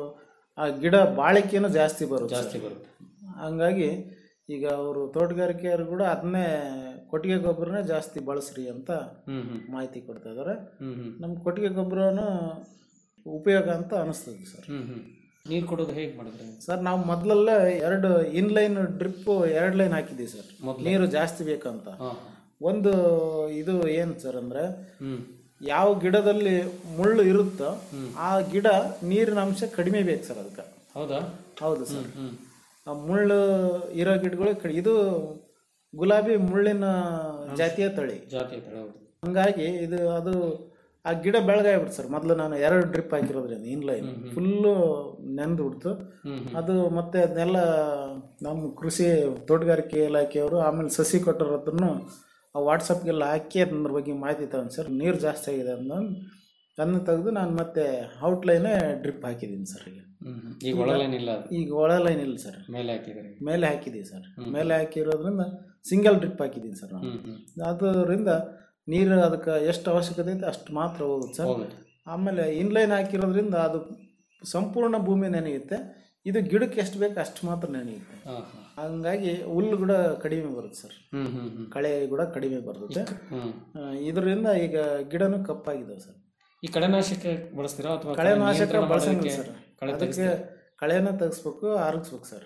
ಆ ಗಿಡ ಬಾಳಿಕೆನೂ ಜಾಸ್ತಿ ಬರುತ್ತೆ ಜಾಸ್ತಿ ಸರ್. ಬರುತ್ತೆ ಹಂಗಾಗಿ ಈಗ ಅವರು ತೋಟಗಾರಿಕೆಯವರು ಕೂಡ ಅದನ್ನೇ ಕೊಟ್ಟಿಗೆ ಗೊಬ್ಬರನೇ ಜಾಸ್ತಿ ಬಳಸ್ರಿ ಅಂತ ಹ್ಮ್ ಹ್ಮ್ ಮಾಹಿತಿ ಕೊಡ್ತಾ ಇದ್ದಾರೆ ಹ್ಮ್ ಹ್ಮ್ ನಮ್ಮ ಕೊಟ್ಟಿಗೆ ಗೊಬ್ಬರನು ಉಪಯೋಗ ಅಂತ ಅನಿಸ್ತದೆ ಸರ್ ಹ್ಮ್ ಹ್ಮ್ ನೀರು ಕೊಡೋದು ಹೇಗೆ ಮಾಡಿದ್ರಿ ಸರ್ ನಾವು ಮೊದಲೆಲ್ಲ ಎರಡು ಇನ್ಲೈನ್ ಡ್ರಿಪ್ ಎರಡು ಲೈನ್ ಹಾಕಿದ್ದೀವಿ ಸರ್ ಮೊದ್ಲು? ನೀರು ಜಾಸ್ತಿ ಬೇಕಂತ ಹಾಂ ಒಂದು ಇದು ಏನು ಸರ್ ಅಂದರೆ ಹ್ಮ್ ಯಾವ ಗಿಡದಲ್ಲಿ ಮುಳ್ಳು ಇರುತ್ತೋ ಆ ಗಿಡ ನೀರಿನ ಅಂಶ ಕಡಿಮೆ ಬೇಕು ಸರ್ ಅದಕ್ಕೆ ಹೌದಾ ಹೌದು ಸರ್ ಹ್ಮ್ ಆ ಮುಳ್ಳು ಇರೋ ಗಿಡಗಳು ಕಡಿ ಇದು ಗುಲಾಬಿ ಮುಳ್ಳಿನ ಜಾತಿಯ ತಳಿ ಜಾತಿ ಐತೆ ಹೌದು ಹಂಗಾಗಿ ಇದು ಅದು ಆ ಗಿಡ ಬೆಳಗಾಗ್ಬಿಡ್ತು ಸರ್ ಮೊದಲು ನಾನು ಎರಡು ಡ್ರಿಪ್ ಹಾಕಿರೋದ್ರಿಂದ ಇನ್ಲೈನ್ ಫುಲ್ಲು ನೆಂದು ಬಿಡ್ತು ಅದು ಮತ್ತೆ ಅದನ್ನೆಲ್ಲ ನಮ್ಮ ಕೃಷಿ ತೋಟಗಾರಿಕೆ ಇಲಾಖೆಯವರು ಆಮೇಲೆ ಸಸಿ ಕೊಟ್ಟರ ಹತ್ರನು ಆ ವಾಟ್ಸಪ್ಗೆಲ್ಲ ಹಾಕಿ ಅದ್ರ ಬಗ್ಗೆ ಮಾಹಿತಿ ತಗೊಂಡು ಸರ್ ನೀರು ಜಾಸ್ತಿ ಆಗಿದೆ ಅಂದ ಅದನ್ನ ತೆಗೆದು ನಾನು ಮತ್ತೆ ಔಟ್ಲೈನೇ ಡ್ರಿಪ್ ಹಾಕಿದ್ದೀನಿ ಸರ್ ಈಗ ಹ್ಮ್ ಹ್ಮ್. ಈಗ ಒಳಲೇನಿಲ್ಲ ಅದು ಈಗ ಒಳ ಲೈನ್ ಇಲ್ಲ ಸರ್ ಮೇಲೆ ಹಾಕಿದ್ರಿ ಮೇಲೆ ಹಾಕಿದ್ದೀವಿ ಸರ್ ಮೇಲೆ ಹಾಕಿರೋದ್ರಿಂದ ಸಿಂಗಲ್ ಡ್ರಿಪ್ ಹಾಕಿದ್ದೀನಿ ಸರ್ ನಾನು ಹ್ಮ್ ಹ್ಮ್ ಅದರಿಂದ ನೀರು ಅದಕ್ಕೆ ಎಷ್ಟು ಅವಶ್ಯಕತೆ ಐತೆ ಅಷ್ಟು ಮಾತ್ರ ಹೋಗುತ್ತೆ ಸರ್ ಹೋಗುತ್ತೆ. ಆಮೇಲೆ ಇನ್ಲೈನ್ ಹಾಕಿರೋದ್ರಿಂದ ಅದು ಸಂಪೂರ್ಣ ಭೂಮಿ ನೆನೆಯುತ್ತೆ ಇದು ಗಿಡಕ್ಕೆ ಎಷ್ಟು ಬೇಕು ಅಷ್ಟು ಮಾತ್ರ ನೆನೆಯುತ್ತೆ ಹಾಂ ಹಾಂ ಹಂಗಾಗಿ ಹುಲ್ಲು ಕೂಡ ಕಡಿಮೆ ಬರುತ್ತೆ ಸರ್ ಹ್ಮ್ ಹ್ಮ್ ಹ್ಮ್ ಕಳೆ ಕೂಡ ಕಡಿಮೆ ಬರುತ್ತೆ ಹ್ಮ್ ಆ, ಇದರಿಂದ ಈಗ ಗಿಡನೂ ಕಪ್ಪಾಗಿದ್ದಾವೆ ಸರ್ ಈ ಕಳೆನಾಶಕ ಬಳಸ್ತೀರಾ ಅಥವಾ ಕಳೆನಾಶಕ ನಿಯಂತ್ರಣ ಬಳಸಂಗಿಲ್ಲ ಮಾಡೋದಕ್ಕೆ ಸರ್ ಕಳೆ ಅದಕ್ಕೆ ತೆಗಿಸ್ತೀರಾ? ಕಳೆನ ತೆಗಿಸ್ಬೇಕು ಆರಿಸ್ಬೇಕು ಸರ್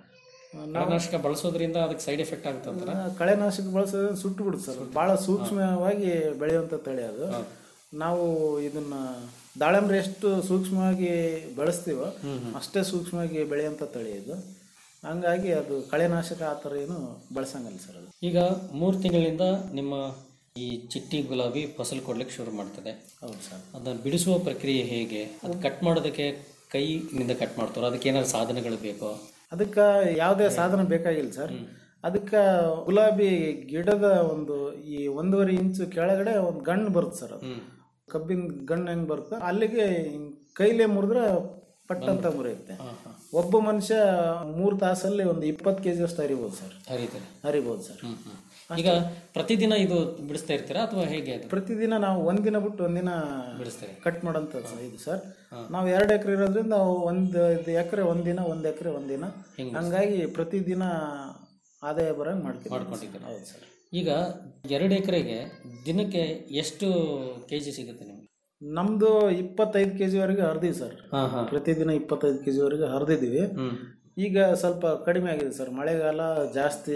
ಕಳೆನಾಶಕ ಬಳಸೋದ್ರಿಂದ ಅದಕ್ಕೆ ಸೈಡ್ ಎಫೆಕ್ಟ್ ಆಗುತ್ತಂತಾರ ಆ, ಕಳೆನಾಶಕ ಬಳಸೋದ್ರಿಂದ ಸುಟ್ಟು ಬಿಡುತ್ತೆ ಸರ್ ಭಾಳ ಸೂಕ್ಷ್ಮವಾಗಿ ಬೆಳೆಯುವಂಥ ತಳಿ ಅದು ನಾವು ಇದನ್ನ ದಾಳಿಂಬ್ರೆ ಎಷ್ಟು ಸೂಕ್ಷ್ಮವಾಗಿ ಬೆಳೆಸ್ತೀವೋ ಅಷ್ಟೇ ಸೂಕ್ಷ್ಮವಾಗಿ ಬೆಳೆಯುವಂಥ ತಳಿ ಇದು ಹಂಗಾಗಿ ಅದು ಕಳೆನಾಶಕ ಆ ಥರ ಏನು ಬಳಸಂಗಿಲ್ಲ ಸರ್ ಅದು ಈಗ ಮೂರು ತಿಂಗಳಿಂದ ನಿಮ್ಮ ಈ ಚಿಟ್ಟಿ ಗುಲಾಬಿ ಫಸಲು ಕೊಡ್ಲಿಕ್ಕೆ ಶುರು ಮಾಡ್ತದೆ ಹೌದು ಸರ್ ಅದನ್ನು ಬಿಡಿಸುವ ಪ್ರಕ್ರಿಯೆ ಹೇಗೆ ಅದು ಕಟ್ ಮಾಡೋದಕ್ಕೆ ಕೈನಿಂದ ಕಟ್ ಮಾಡ್ತಾರೋ ಅದಕ್ಕೆ ಏನಾದ್ರು ಸಾಧನಗಳು ಬೇಕೋ ಅದಕ್ಕೆ ಯಾವುದೇ ಸಾಧನ ಬೇಕಾಗಿಲ್ಲ ಸರ್ ಅದಕ್ಕೆ ಗುಲಾಬಿ ಗಿಡದ ಒಂದು ಈ ಒಂದೂವರೆ ಇಂಚು ಕೆಳಗಡೆ ಒಂದು ಗಣ್ಣು ಬರುತ್ತೆ ಸರ್ ಅದು ಕಬ್ಬಿನ ಗಣ್ಣು ಹೆಂಗೆ ಬರುತ್ತೆ ಅಲ್ಲಿಗೆ ಹಿಂಗ್ ಕೈಲೇ ಮುರಿದ್ರೆ ಪಟ್ ಅಂತ ಮುರಿಯುತ್ತೆ ಒಬ್ಬ ಮನುಷ್ಯ ಮೂರು ತಾಸಲ್ಲಿ ಒಂದು ಇಪ್ಪತ್ತು ಕೆ ಅಷ್ಟು ಹರಿಬೋದು ಸರ್ ಹರಿತಾರೆ ಹರಿಬೋದು ಸರ್ ಈಗ ಪ್ರತಿದಿನ ಇದು ಬಿಡಿಸ್ತಾ ಇರ್ತೀರಾ ಅಥವಾ ಹೇಗೆ ಅದು ಪ್ರತಿದಿನ ನಾವು ಒಂದಿನ ಬಿಟ್ಟು ಒಂದಿನ ಬಿಡಿಸ್ತಾರೆ ಕಟ್ ಮಾಡೋಂಥ ಇದು ಸರ್ ನಾವು ಎರಡು ಎಕರೆ ಇರೋದ್ರಿಂದ ಒಂದು ಎಕರೆ ಒಂದಿನ ಒಂದು ಎಕರೆ ಒಂದಿನ ಹಂಗಾಗಿ ಪ್ರತಿದಿನ ಆದಾಯ ಬರಂಗೆ ಮಾಡ್ತೀವಿ ಮಾಡ್ಕೊಂಡಿದ್ದೀರಾ? ಹೌದು ಸರ್ ಈಗ ಎರಡು ಎಕರೆಗೆ ದಿನಕ್ಕೆ ಎಷ್ಟು ಕೆ ಜಿ ಸಿಗುತ್ತೆ ನಿಮ್ಗೆ ನಮ್ದು ಇಪ್ಪತ್ತೈದು ಕೆ ಜಿವರೆಗೆ ಹರಿದೀವಿ ಸರ್ ಹಾಂ ಹಾಂ ಪ್ರತಿದಿನ ಇಪ್ಪತ್ತೈದು ಕೆ ಜಿವರೆಗೆ ಹರಿದಿದ್ದೀವಿ ಹ್ಞೂ ಈಗ ಸ್ವಲ್ಪ ಕಡಿಮೆ ಆಗಿದೆ ಸರ್ ಮಳೆಗಾಲ ಜಾಸ್ತಿ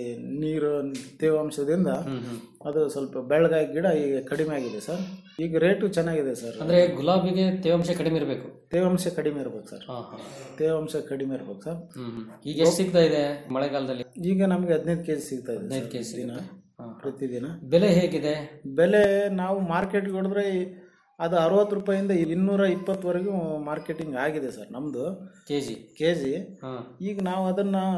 ನೀರು ತೇವಾಂಶದಿಂದ ಅದು ಸ್ವಲ್ಪ ಬೆಳಗಾಗಿ ಗಿಡ ಈಗ ಕಡಿಮೆ ಆಗಿದೆ ಸರ್ ಈಗ ರೇಟು ಚೆನ್ನಾಗಿದೆ ಸರ್ ಅಂದರೆ ಗುಲಾಬಿಗೆ ತೇವಾಂಶ ಕಡಿಮೆ ಇರಬೇಕು ತೇವಾಂಶ ಕಡಿಮೆ ಇರ್ಬೇಕು ಸರ್ ಹಾಂ ಹಾಂ ತೇವಾಂಶ ಕಡಿಮೆ ಇರ್ಬೇಕು ಸರ್ ಹ್ಞೂ ಈಗ ಎಷ್ಟು ಸಿಗ್ತಾ ಇದೆ ಮಳೆಗಾಲದಲ್ಲಿ ಈಗ ನಮಗೆ ಹದಿನೈದು ಕೆ ಜಿ ಸಿಗ್ತಾ ಇದೆ ಹದಿನೈದು ಸರ್ ಕೆ ಜಿ ದಿನ ಹಾಂ ಪ್ರತಿದಿನ ಬೆಲೆ ಹೇಗಿದೆ ಬೆಲೆ ನಾವು ಮಾರ್ಕೆಟ್ಗೆ ಹೊಡೆದ್ರೆ ಅದು ಅರವತ್ತು ರೂಪಾಯಿಂದ ಇನ್ನೂರ ಇಪ್ಪತ್ತುವರೆಗೂ ಮಾರ್ಕೆಟಿಂಗ್ ಆಗಿದೆ ಸರ್ ನಮ್ಮದು ಕೆ ಜಿ ಕೆ ಜಿ ಹಾಂ ಈಗ ನಾವು ಅದನ್ನು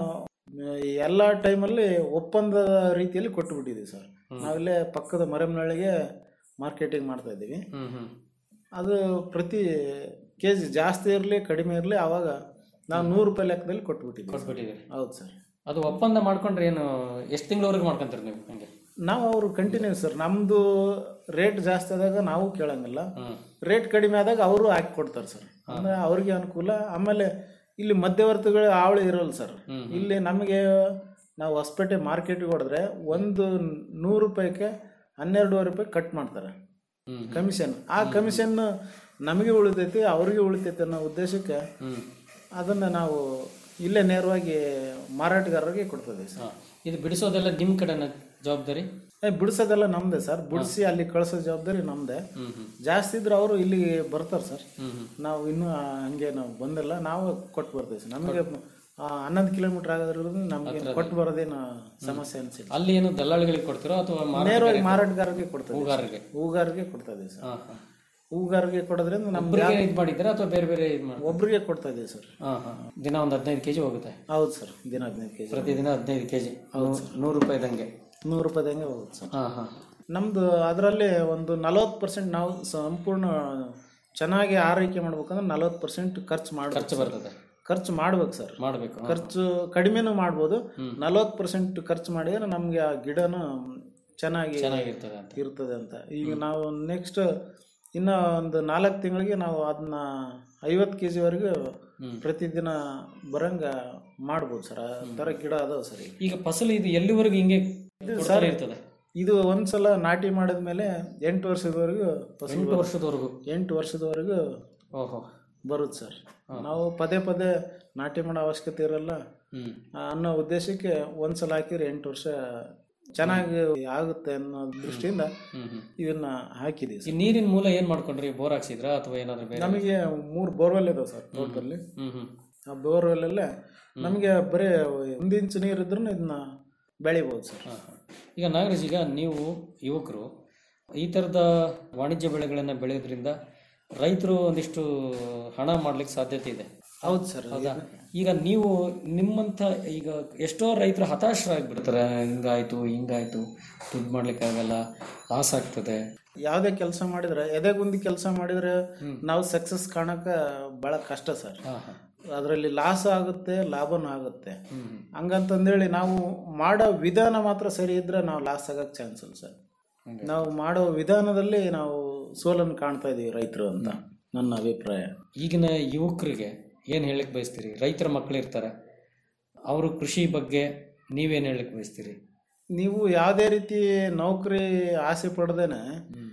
ಈ ಎಲ್ಲ ಟೈಮಲ್ಲಿ ಒಪ್ಪಂದದ ರೀತಿಯಲ್ಲಿ ಕೊಟ್ಟು ಬಿಟ್ಟಿದ್ದೀವಿ ಸರ್ ನಾವಿಲ್ಲೇ ಪಕ್ಕದ ಮರೆಮನಹಳ್ಳಿಗೆ ಮಾರ್ಕೆಟಿಂಗ್ ಮಾಡ್ತಾ ಇದ್ದೀವಿ ಹ್ಮ್ ಹ್ಮ್ ಅದು ಪ್ರತಿ ಕೆ ಜಿ ಜಾಸ್ತಿ ಇರಲಿ ಕಡಿಮೆ ಇರಲಿ ಆವಾಗ ನಾವು ನೂರು ರೂಪಾಯಿ ಲೆಕ್ಕದಲ್ಲಿ ಕೊಟ್ಬಿಟ್ಟಿದ್ದೀವಿ ಸರ್. ಕೊಟ್ಬಿಟ್ಟಿದ್ದೀರಿ ಹೌದು ಸರ್ ಅದು ಒಪ್ಪಂದ ಮಾಡ್ಕೊಂಡ್ರೆ ಏನು ಎಷ್ಟು ತಿಂಗಳವರೆಗೆ ಮಾಡ್ಕೊಂತೀರಿ ನೀವು ಹಂಗೆ ನಾವು ಅವರು ಕಂಟಿನ್ಯೂ ಸರ್ ನಮ್ಮದು ರೇಟ್ ಜಾಸ್ತಿ ಆದಾಗ ನಾವು ಕೇಳಂಗಿಲ್ಲ ಹ್ಮ್. ರೇಟ್ ಕಡಿಮೆ ಆದಾಗ ಅವರು ಹಾಕಿ ಕೊಡ್ತಾರೆ ಸರ್ ಅಂದರೆ ಅವ್ರಿಗೆ ಅನುಕೂಲ ಆಮೇಲೆ ಇಲ್ಲಿ ಮಧ್ಯವರ್ತಿಗಳು ಆವಳಿ ಇರಲ್ಲ ಸರ್ ಇಲ್ಲಿ ನಮಗೆ ನಾವು ಹೊಸಪೇಟೆ ಮಾರ್ಕೆಟಿಗೆ ಹೊಡೆದ್ರೆ ಒಂದು ನೂರು ರೂಪಾಯಿಗೆ ಹನ್ನೆರಡೂವರೆ ರೂಪಾಯಿ ಕಟ್ ಮಾಡ್ತಾರೆ ಹ್ಮ್. ಕಮಿಷನ್ ಆ ಕಮಿಷನ್ ನಮಗೆ ಉಳಿತೈತಿ ಅವ್ರಿಗೆ ಉಳಿತೈತಿ ಅನ್ನೋ ಉದ್ದೇಶಕ್ಕೆ ಹ್ಮ್. ಅದನ್ನು ನಾವು ಇಲ್ಲೇ ನೇರವಾಗಿ ಮಾರಾಟಗಾರರಿಗೆ ಕೊಡ್ತದೆ ಸರ್ ಹಾ. ಇದು ಬಿಡಿಸೋದೆಲ್ಲ ನಿಮ್ಮ ಕಡೆನ ಜವಾಬ್ದಾರಿ ಏ, ಬಿಡಿಸೋದೆಲ್ಲ ನಮ್ದೇ ಸರ್ ಬಿಡಿಸಿ ಅಲ್ಲಿ ಕಳ್ಸೋ ಜವಾಬ್ದಾರಿ ನಮ್ದೇ ಹ್ಮ್ ಹ್ಮ್ ಜಾಸ್ತಿ ಇದ್ರೆ ಅವರು ಇಲ್ಲಿ ಬರ್ತಾರೆ ಸರ್ ಹ್ಮ್ ಹ್ಮ್ ನಾವು ಇನ್ನೂ ಹಂಗೆ ನಾವು ಬಂದಿಲ್ಲ ನಾವು ಕೊಟ್ಟು ಬರ್ತೀವಿ ಸರ್ ನಮಗೆ ಆ, ಹನ್ನೊಂದು ಕಿಲೋಮೀಟರ್ ಆಗೋದ್ರಿಂದ ನಮಗೆ ಕೊಟ್ಟು ಬರೋದೇನು ಸಮಸ್ಯೆ ಅನಿಸಿಲ್ಲ ಅಲ್ಲಿ ಏನು ದಲ್ಲಾಳಿಗಳಿಗೆ ಕೊಡ್ತೀರೋ ಅಥವಾ ನೇರವಾಗಿ ಮಾರಾಟಗಾರರಿಗೆ ಕೊಡ್ತದೆ ಹೂಗಾರರಿಗೆ ಹೂಗಾರಿಗೆ ಕೊಡ್ತಾ ಇದೀವಿ ಸರ್ ಹಾ ಹಾ ಹೂಗಾರಿಗೆ ಕೊಡೋದ್ರಿಂದ ನಮ್ಗೆ ಒಬ್ಬರಿಗೆ ಇದು ಮಾಡಿದ್ದೀರಾ ಅಥವಾ ಬೇರೆ ಬೇರೆ ಇದು ಮಾಡಿ ಒಬ್ರಿಗೆ ಕೊಡ್ತಾ ಇದೀವಿ ಸರ್ ಹಾ ಹಾ ದಿನ ಒಂದು ಹದಿನೈದು ಕೆಜಿ ಹೋಗುತ್ತೆ ಹೌದು ಸರ್ ದಿನ ಹದಿನೈದು ಕೆ ಜಿ ಪ್ರತಿದಿನ ಹದಿನೈದು ಕೆಜಿ ನೂರು ರೂಪಾಯಿದಂಗೆ ನೂರು ರೂಪಾಯಿದಂಗೆ ಹೋಗುತ್ತೆ ಸರ್ ಹಾ ಹಾ ನಮ್ಮದು ಅದರಲ್ಲಿ ಒಂದು ನಲವತ್ತು ಪರ್ಸೆಂಟ್ ನಾವು ಸಂಪೂರ್ಣ ಚೆನ್ನಾಗಿ ಆರೈಕೆ ಮಾಡ್ಬೇಕಂದ್ರೆ ನಲವತ್ತು ಪರ್ಸೆಂಟ್ ಖರ್ಚು ಖರ್ಚು ಮಾಡ್ಬೇಕು ಬರ್ತದೆ ಖರ್ಚು ಮಾಡ್ಬೇಕು ಸರ್ ಮಾಡಬೇಕು ಖರ್ಚು ಕಡಿಮೆನೂ ಮಾಡ್ಬೋದು ನಲವತ್ತು ಪರ್ಸೆಂಟ್ ಖರ್ಚು ಮಾಡಿದ್ರೆ ನಮಗೆ ಆ ಗಿಡನೂ ಚೆನ್ನಾಗಿ ಚೆನ್ನಾಗಿರ್ತದೆ ಅಂತ ಇರ್ತದೆ ಅಂತ ಈಗ ನಾವು ನೆಕ್ಸ್ಟ್ ಇನ್ನು ಒಂದು ನಾಲ್ಕು ತಿಂಗಳಿಗೆ ನಾವು ಅದನ್ನ ಐವತ್ತು ಕೆ ಜಿವರೆಗೂ ಪ್ರತಿದಿನ ಬರಂಗ ಮಾಡ್ಬೋದು ಸರ್ ಆ ಥರ ಗಿಡ ಅದಾವ ಸರ್ ಈಗ ಈಗ ಫಸಲು ಇದು ಎಲ್ಲಿವರೆಗೂ ಹಿಂಗೆ ಕೊಡ್ತಾನೆ ಇರ್ತದೆ ಇದು ಒಂದ್ಸಲ ನಾಟಿ ಮಾಡಿದ್ಮೇಲೆ ಎಂಟು ವರ್ಷದವರೆಗೂ ಫಸಲು ಎಂಟು ಬರುತ್ತೆ. ವರ್ಷದವರೆಗೂ ಎಂಟು ವರ್ಷದವರೆಗೂ ಓಹೋ ಬರುತ್ತೆ ಸರ್ ನಾವು ಪದೇ ಪದೇ ನಾಟಿ ಮಾಡೋ ಅವಶ್ಯಕತೆ ಇರಲ್ಲ ಹ್ಮ್ ಆ, ಅನ್ನೋ ಉದ್ದೇಶಕ್ಕೆ ಒಂದ್ಸಲ ಹಾಕಿದ್ರೆ ಎಂಟು ವರ್ಷ ಚೆನ್ನಾಗಿ ಆಗುತ್ತೆ ಅನ್ನೋ ದೃಷ್ಟಿಯಿಂದ ಹ್ಮ್ ಹ್ಮ್ ಇದನ್ನ ಹಾಕಿದೀವಿ ಈ ನೀರಿನ ಮೂಲ ಏನ್ ಮಾಡ್ಕೊಂಡ್ರಿ ಬೋರ್ ಹಾಕ್ಸಿದ್ರಾ ಅಥವಾ ಏನಾದ್ರು ಬೇರೆ ನಮಗೆ ಮೂರು ಬೋರ್ವೆಲ್ ಇದಾವೆ ಸರ್ ತೋಟದಲ್ಲಿ ಹ್ಮ್ ಹ್ಮ್ ಆ ಬೋರ್ವೆಲ್ಲಲ್ಲೇ ನಮಗೆ ಬರೀ ಒಂದು ಇಂಚು ನೀರು ಇದ್ರೂ ಇದನ್ನ ಬೆಳಿಬೋದು ಸರ್ ಹಾ, ಹಾ. ಈಗ ನಾಗರಾಜ್ ಈಗ ನೀವು ಯುವಕರು ಈ ಥರದ ವಾಣಿಜ್ಯ ಬೆಳೆಗಳನ್ನು ಬೆಳೆಯೋದ್ರಿಂದ ರೈತರು ಒಂದಿಷ್ಟು ಹಣ ಮಾಡ್ಲಿಕ್ಕೆ ಸಾಧ್ಯತೆ ಇದೆ ಹೌದು ಸರ್ ಹೌದಾ ಈಗ ನೀವು ನಿಮ್ಮಂಥ ಈಗ ಎಷ್ಟೋ ರೈತರು ಹತಾಶರಾಗ್ಬಿಡ್ತಾರೆ ಹಿಂಗಾಯ್ತು ಹಿಂಗಾಯ್ತು ದುಡ್ಡು ಮಾಡ್ಲಿಕ್ಕೆ ಆಗಲ್ಲ ಲಾಸ್ ಆಗ್ತದೆ ಯಾವುದೇ ಕೆಲಸ ಮಾಡಿದ್ರೆ ಎದೆಗುಂದಿ ಕೆಲಸ ಮಾಡಿದ್ರೆ ನಾವು ಸಕ್ಸಸ್ ಕಾಣಕ ಬಹಳ ಕಷ್ಟ ಸರ್ ಹಾ ಹಾ ಅದರಲ್ಲಿ ಲಾಸ್ ಆಗುತ್ತೆ ಲಾಭನೂ ಆಗುತ್ತೆ ಹಂಗಂತಂದೇಳಿ ನಾವು ಮಾಡೋ ವಿಧಾನ ಮಾತ್ರ ಸರಿ ಇದ್ರೆ ನಾವು ಲಾಸ್ ಆಗಕ್ಕೆ ಚಾನ್ಸ್ ಇಲ್ಲ ಸರ್ ನಾವು ಮಾಡೋ ವಿಧಾನದಲ್ಲಿ ನಾವು ಸೋಲನ್ನು ಕಾಣ್ತಾ ಇದೀವಿ ರೈತರು ಅಂತ ನನ್ನ ಅಭಿಪ್ರಾಯ ಈಗಿನ ಯುವಕರಿಗೆ ಏನು ಹೇಳಕ್ ಬಯಸ್ತೀರಿ ರೈತರ ಮಕ್ಕಳು ಇರ್ತಾರೆ ಅವರು ಕೃಷಿ ಬಗ್ಗೆ ನೀವೇನು ಹೇಳಕ್ ಬಯಸ್ತೀರಿ ನೀವು ಯಾವುದೇ ರೀತಿ ನೌಕರಿ ಆಸೆ ಪಡ್ದೇನೆ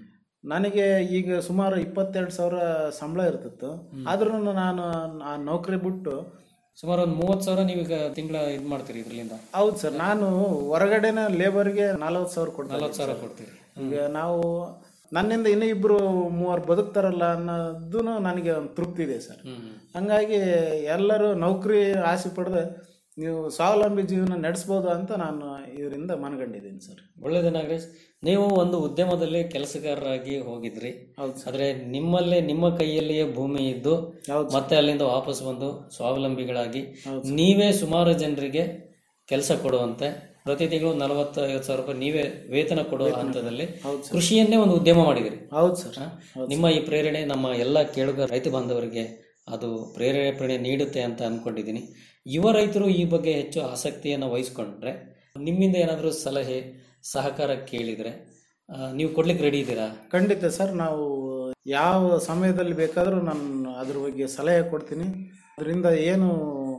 ನನಗೆ ಈಗ ಸುಮಾರು ಇಪ್ಪತ್ತೆರಡು ಸಾವಿರ ಸಂಬಳ ಇರ್ತಿತ್ತು ಆದ್ರೂ ನಾನು ಆ ನೌಕರಿ ಬಿಟ್ಟು ಸುಮಾರು ಒಂದು ಮೂವತ್ತು ಸಾವಿರ ನೀವೀಗ ತಿಂಗಳ ಇದು ಮಾಡ್ತೀರಿ ಇದರಿಂದ ಹೌದು ಸರ್ ನಾನು ಹೊರಗಡೆನ ಲೇಬರ್ಗೆ ನಲವತ್ತು ಸಾವಿರ ಕೊಡ್ತೀನಿ ನಲವತ್ತು ಸಾವಿರ ಕೊಡ್ತೀರಿ ಈಗ ನಾವು ನನ್ನಿಂದ ಇನ್ನೂ ಇಬ್ಬರು ಮೂವರು ಬದುಕ್ತಾರಲ್ಲ ಅನ್ನೋದು ನನಗೆ ಒಂದು ತೃಪ್ತಿ ಇದೆ ಸರ್ ಹಂಗಾಗಿ ಎಲ್ಲರೂ ನೌಕರಿ ಆಸೆ ಪಡೆದು ನೀವು ಸ್ವಾವಲಂಬಿ ಜೀವನ ನಡೆಸ್ಬೋದು ಅಂತ ನಾನು ಇದರಿಂದ ಮನಗಂಡಿದ್ದೀನಿ ಸರ್ ಒಳ್ಳೇದು ನಾಗರಾಜ್ ನೀವು ಒಂದು ಉದ್ಯಮದಲ್ಲಿ ಕೆಲಸಗಾರರಾಗಿ ಹೋಗಿದ್ರಿ ಹೌದು ಆದ್ರೆ ನಿಮ್ಮಲ್ಲೇ ನಿಮ್ಮ ಕೈಯಲ್ಲಿಯೇ ಭೂಮಿ ಇದ್ದು ಮತ್ತೆ ಅಲ್ಲಿಂದ ವಾಪಸ್ ಬಂದು ಸ್ವಾವಲಂಬಿಗಳಾಗಿ ನೀವೇ ಸುಮಾರು ಜನರಿಗೆ ಕೆಲಸ ಕೊಡುವಂತೆ ಪ್ರತಿ ತಿಂಗಳು ನಲವತ್ತು ಐವತ್ತು ಸಾವಿರ ರೂಪಾಯಿ ನೀವೇ ವೇತನ ಕೊಡುವ ಹಂತದಲ್ಲಿ ಕೃಷಿಯನ್ನೇ ಒಂದು ಉದ್ಯಮ ಮಾಡಿದಿರಿ ಹೌದು ಸರ್ ನಿಮ್ಮ ಈ ಪ್ರೇರಣೆ ನಮ್ಮ ಎಲ್ಲ ಕೇಳುಗ ರೈತ ಬಾಂಧವರಿಗೆ ಅದು ಪ್ರೇರೇಪಣೆ ನೀಡುತ್ತೆ ಅಂತ ಅನ್ಕೊಂಡಿದ್ದೀನಿ ಯುವ ರೈತರು ಈ ಬಗ್ಗೆ ಹೆಚ್ಚು ಆಸಕ್ತಿಯನ್ನು ವಹಿಸ್ಕೊಂಡ್ರೆ ನಿಮ್ಮಿಂದ ಏನಾದರೂ ಸಲಹೆ ಸಹಕಾರ ಕೇಳಿದರೆ ಆ, ನೀವು ಕೊಡ್ಲಿಕ್ಕೆ ರೆಡಿ ಇದ್ದೀರಾ ಖಂಡಿತ ಸರ್ ನಾವು ಯಾವ ಸಮಯದಲ್ಲಿ ಬೇಕಾದರೂ ನಾನು ಅದ್ರ ಬಗ್ಗೆ ಸಲಹೆ ಕೊಡ್ತೀನಿ ಅದರಿಂದ ಏನು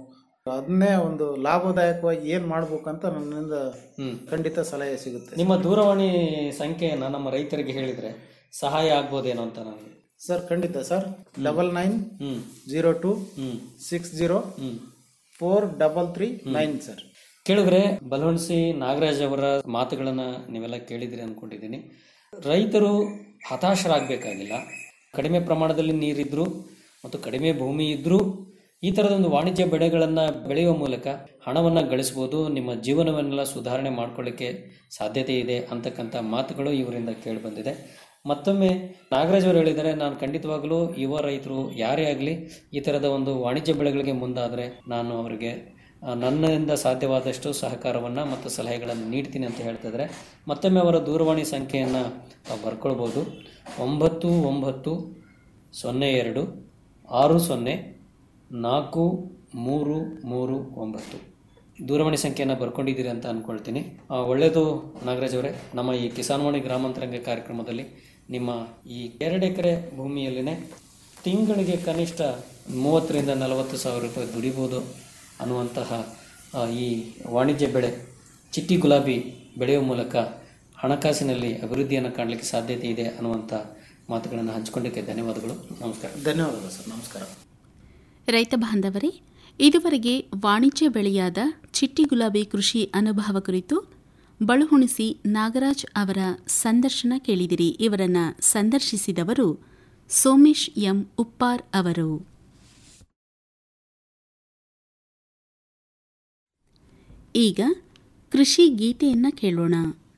ಅದನ್ನೇ ಒಂದು ಲಾಭದಾಯಕವಾಗಿ ಏನು ಮಾಡ್ಬೇಕಂತ ನನ್ನಿಂದ ಖಂಡಿತ ಸಲಹೆ ಸಿಗುತ್ತೆ ನಿಮ್ಮ ದೂರವಾಣಿ ಸಂಖ್ಯೆಯನ್ನು ನಮ್ಮ ರೈತರಿಗೆ ಹೇಳಿದರೆ ಸಹಾಯ ಆಗ್ಬೋದೇನೋ ಅಂತ ನನಗೆ ಸರ್ ಖಂಡಿತ sir double nine hmm zero two hmm six zero hmm four double three nine sir ಕೇಳಿದ್ರೆ ಬಲವಣಿಸಿ ನಾಗರಾಜ್ ಅವರ ಮಾತುಗಳನ್ನ ನೀವೆಲ್ಲ ಕೇಳಿದ್ರಿ ಅನ್ಕೊಂಡಿದ್ದೀನಿ ರೈತರು ಹತಾಶರಾಗಬೇಕಾಗಿಲ್ಲ ಕಡಿಮೆ ಪ್ರಮಾಣದಲ್ಲಿ ನೀರಿದ್ರು ಮತ್ತು ಕಡಿಮೆ ಭೂಮಿ ಇದ್ರೂ ಈ ಥರದ ಒಂದು ವಾಣಿಜ್ಯ ಬೆಳೆಗಳನ್ನು ಬೆಳೆಯುವ ಮೂಲಕ ಹಣವನ್ನು ಗಳಿಸ್ಬೋದು ನಿಮ್ಮ ಜೀವನವನ್ನೆಲ್ಲ ಸುಧಾರಣೆ ಮಾಡ್ಕೊಳ್ಳಿಕ್ಕೆ ಸಾಧ್ಯತೆ ಇದೆ ಅಂತಕ್ಕಂಥ ಮಾತುಗಳು ಇವರಿಂದ ಕೇಳಿ ಬಂದಿದೆ ಮತ್ತೊಮ್ಮೆ ನಾಗರಾಜ್ ಅವರು ಹೇಳಿದ್ದಾರೆ ನಾನು ಖಂಡಿತವಾಗಲೂ ಯುವ ರೈತರು ಯಾರೇ ಆಗಲಿ ಈ ಥರದ ಒಂದು ವಾಣಿಜ್ಯ ಬೆಳೆಗಳಿಗೆ ಮುಂದಾದರೆ ನಾನು ಅವರಿಗೆ ಆ, ನನ್ನಿಂದ ಸಾಧ್ಯವಾದಷ್ಟು ಸಹಕಾರವನ್ನು ಮತ್ತು ಸಲಹೆಗಳನ್ನು ನೀಡ್ತೀನಿ ಅಂತ ಹೇಳ್ತಿದ್ರೆ ಮತ್ತೊಮ್ಮೆ ಅವರ ದೂರವಾಣಿ ಸಂಖ್ಯೆಯನ್ನು ತಾವು ಬರ್ಕೊಳ್ಬೋದು ಒಂಬತ್ತು ಒಂಬತ್ತು ಸೊನ್ನೆ ಎರಡು ಆರು ಸೊನ್ನೆ ನಾಲ್ಕು ಮೂರು ಮೂರು ಒಂಬತ್ತು ದೂರವಾಣಿ ಸಂಖ್ಯೆಯನ್ನು ಬರ್ಕೊಂಡಿದ್ದೀರಿ ಅಂತ ಅಂದ್ಕೊಳ್ತೀನಿ ಆ, ಒಳ್ಳೆಯದು ನಾಗರಾಜ್ ಅವರೇ ನಮ್ಮ ಈ ಕಿಸಾನ್ವಾಣಿ ಗ್ರಾಮಾಂತರಂಗ ಕಾರ್ಯಕ್ರಮದಲ್ಲಿ ನಿಮ್ಮ ಈ ಎರಡು ಎಕರೆ ಭೂಮಿಯಲ್ಲಿನೇ ತಿಂಗಳಿಗೆ ಕನಿಷ್ಠ ಮೂವತ್ತರಿಂದ ನಲವತ್ತು ಸಾವಿರ ರೂಪಾಯಿ ದುಡಿಬೋದು ಅನ್ನುವಂತಹ ಆ, ಈ ವಾಣಿಜ್ಯ ಬೆಳೆ ಚಿಟ್ಟಿ ಗುಲಾಬಿ ಬೆಳೆಯುವ ಮೂಲಕ ಹಣಕಾಸಿನಲ್ಲಿ ಅಭಿವೃದ್ಧಿಯನ್ನು ಕಾಣಲಿಕ್ಕೆ ಸಾಧ್ಯತೆ ಇದೆ ಅನ್ನುವಂಥ ಮಾತುಗಳನ್ನು ಹಂಚಿಕೊಂಡಿದ್ದಕ್ಕೆ ಧನ್ಯವಾದಗಳು ನಮಸ್ಕಾರ ಧನ್ಯವಾದಗಳು ಸರ್ ನಮಸ್ಕಾರ ರೈತ ಬಾಂಧವರೇ ಇದುವರೆಗೆ ವಾಣಿಜ್ಯ ಬೆಳೆಯಾದ ಚಿಟ್ಟಿ ಗುಲಾಬಿ ಕೃಷಿ ಅನುಭವ ಕುರಿತು ಬಳುಹುಣಿಸಿ ನಾಗರಾಜ್ ಅವರ ಸಂದರ್ಶನ ಕೇಳಿದಿರಿ ಇವರನ್ನ ಸಂದರ್ಶಿಸಿದವರು ಸೋಮೇಶ್ ಎಂ ಉಪ್ಪಾರ್ ಅವರು ಈಗ ಕೃಷಿ ಗೀತೆಯನ್ನ ಕೇಳೋಣ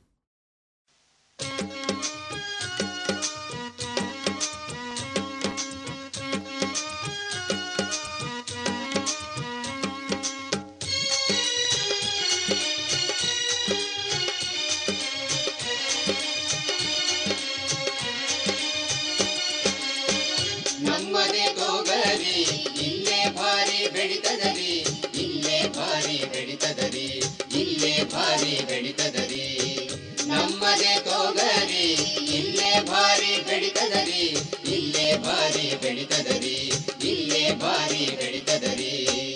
ನಮ್ಮನೆ ತೊಗರಿ ಇಲ್ಲೇ ಭಾರಿ ಬೆಳಿತದರಿ ಇಲ್ಲೇ ಭಾರಿ ಬೆಳಿತದರಿ ಇಲ್ಲೇ ಭಾರಿ ಬೆಳಿತದರಿ ನಮ್ಮನೆ ತೊಗರಿ ಇಲ್ಲೇ ಭಾರಿ ಬೆಳಿತದರಿ ಇಲ್ಲೇ ಭಾರಿ ಬೆಳಿತದರಿ ಇಲ್ಲೇ ಭಾರಿ ಬೆಳಿತದರಿ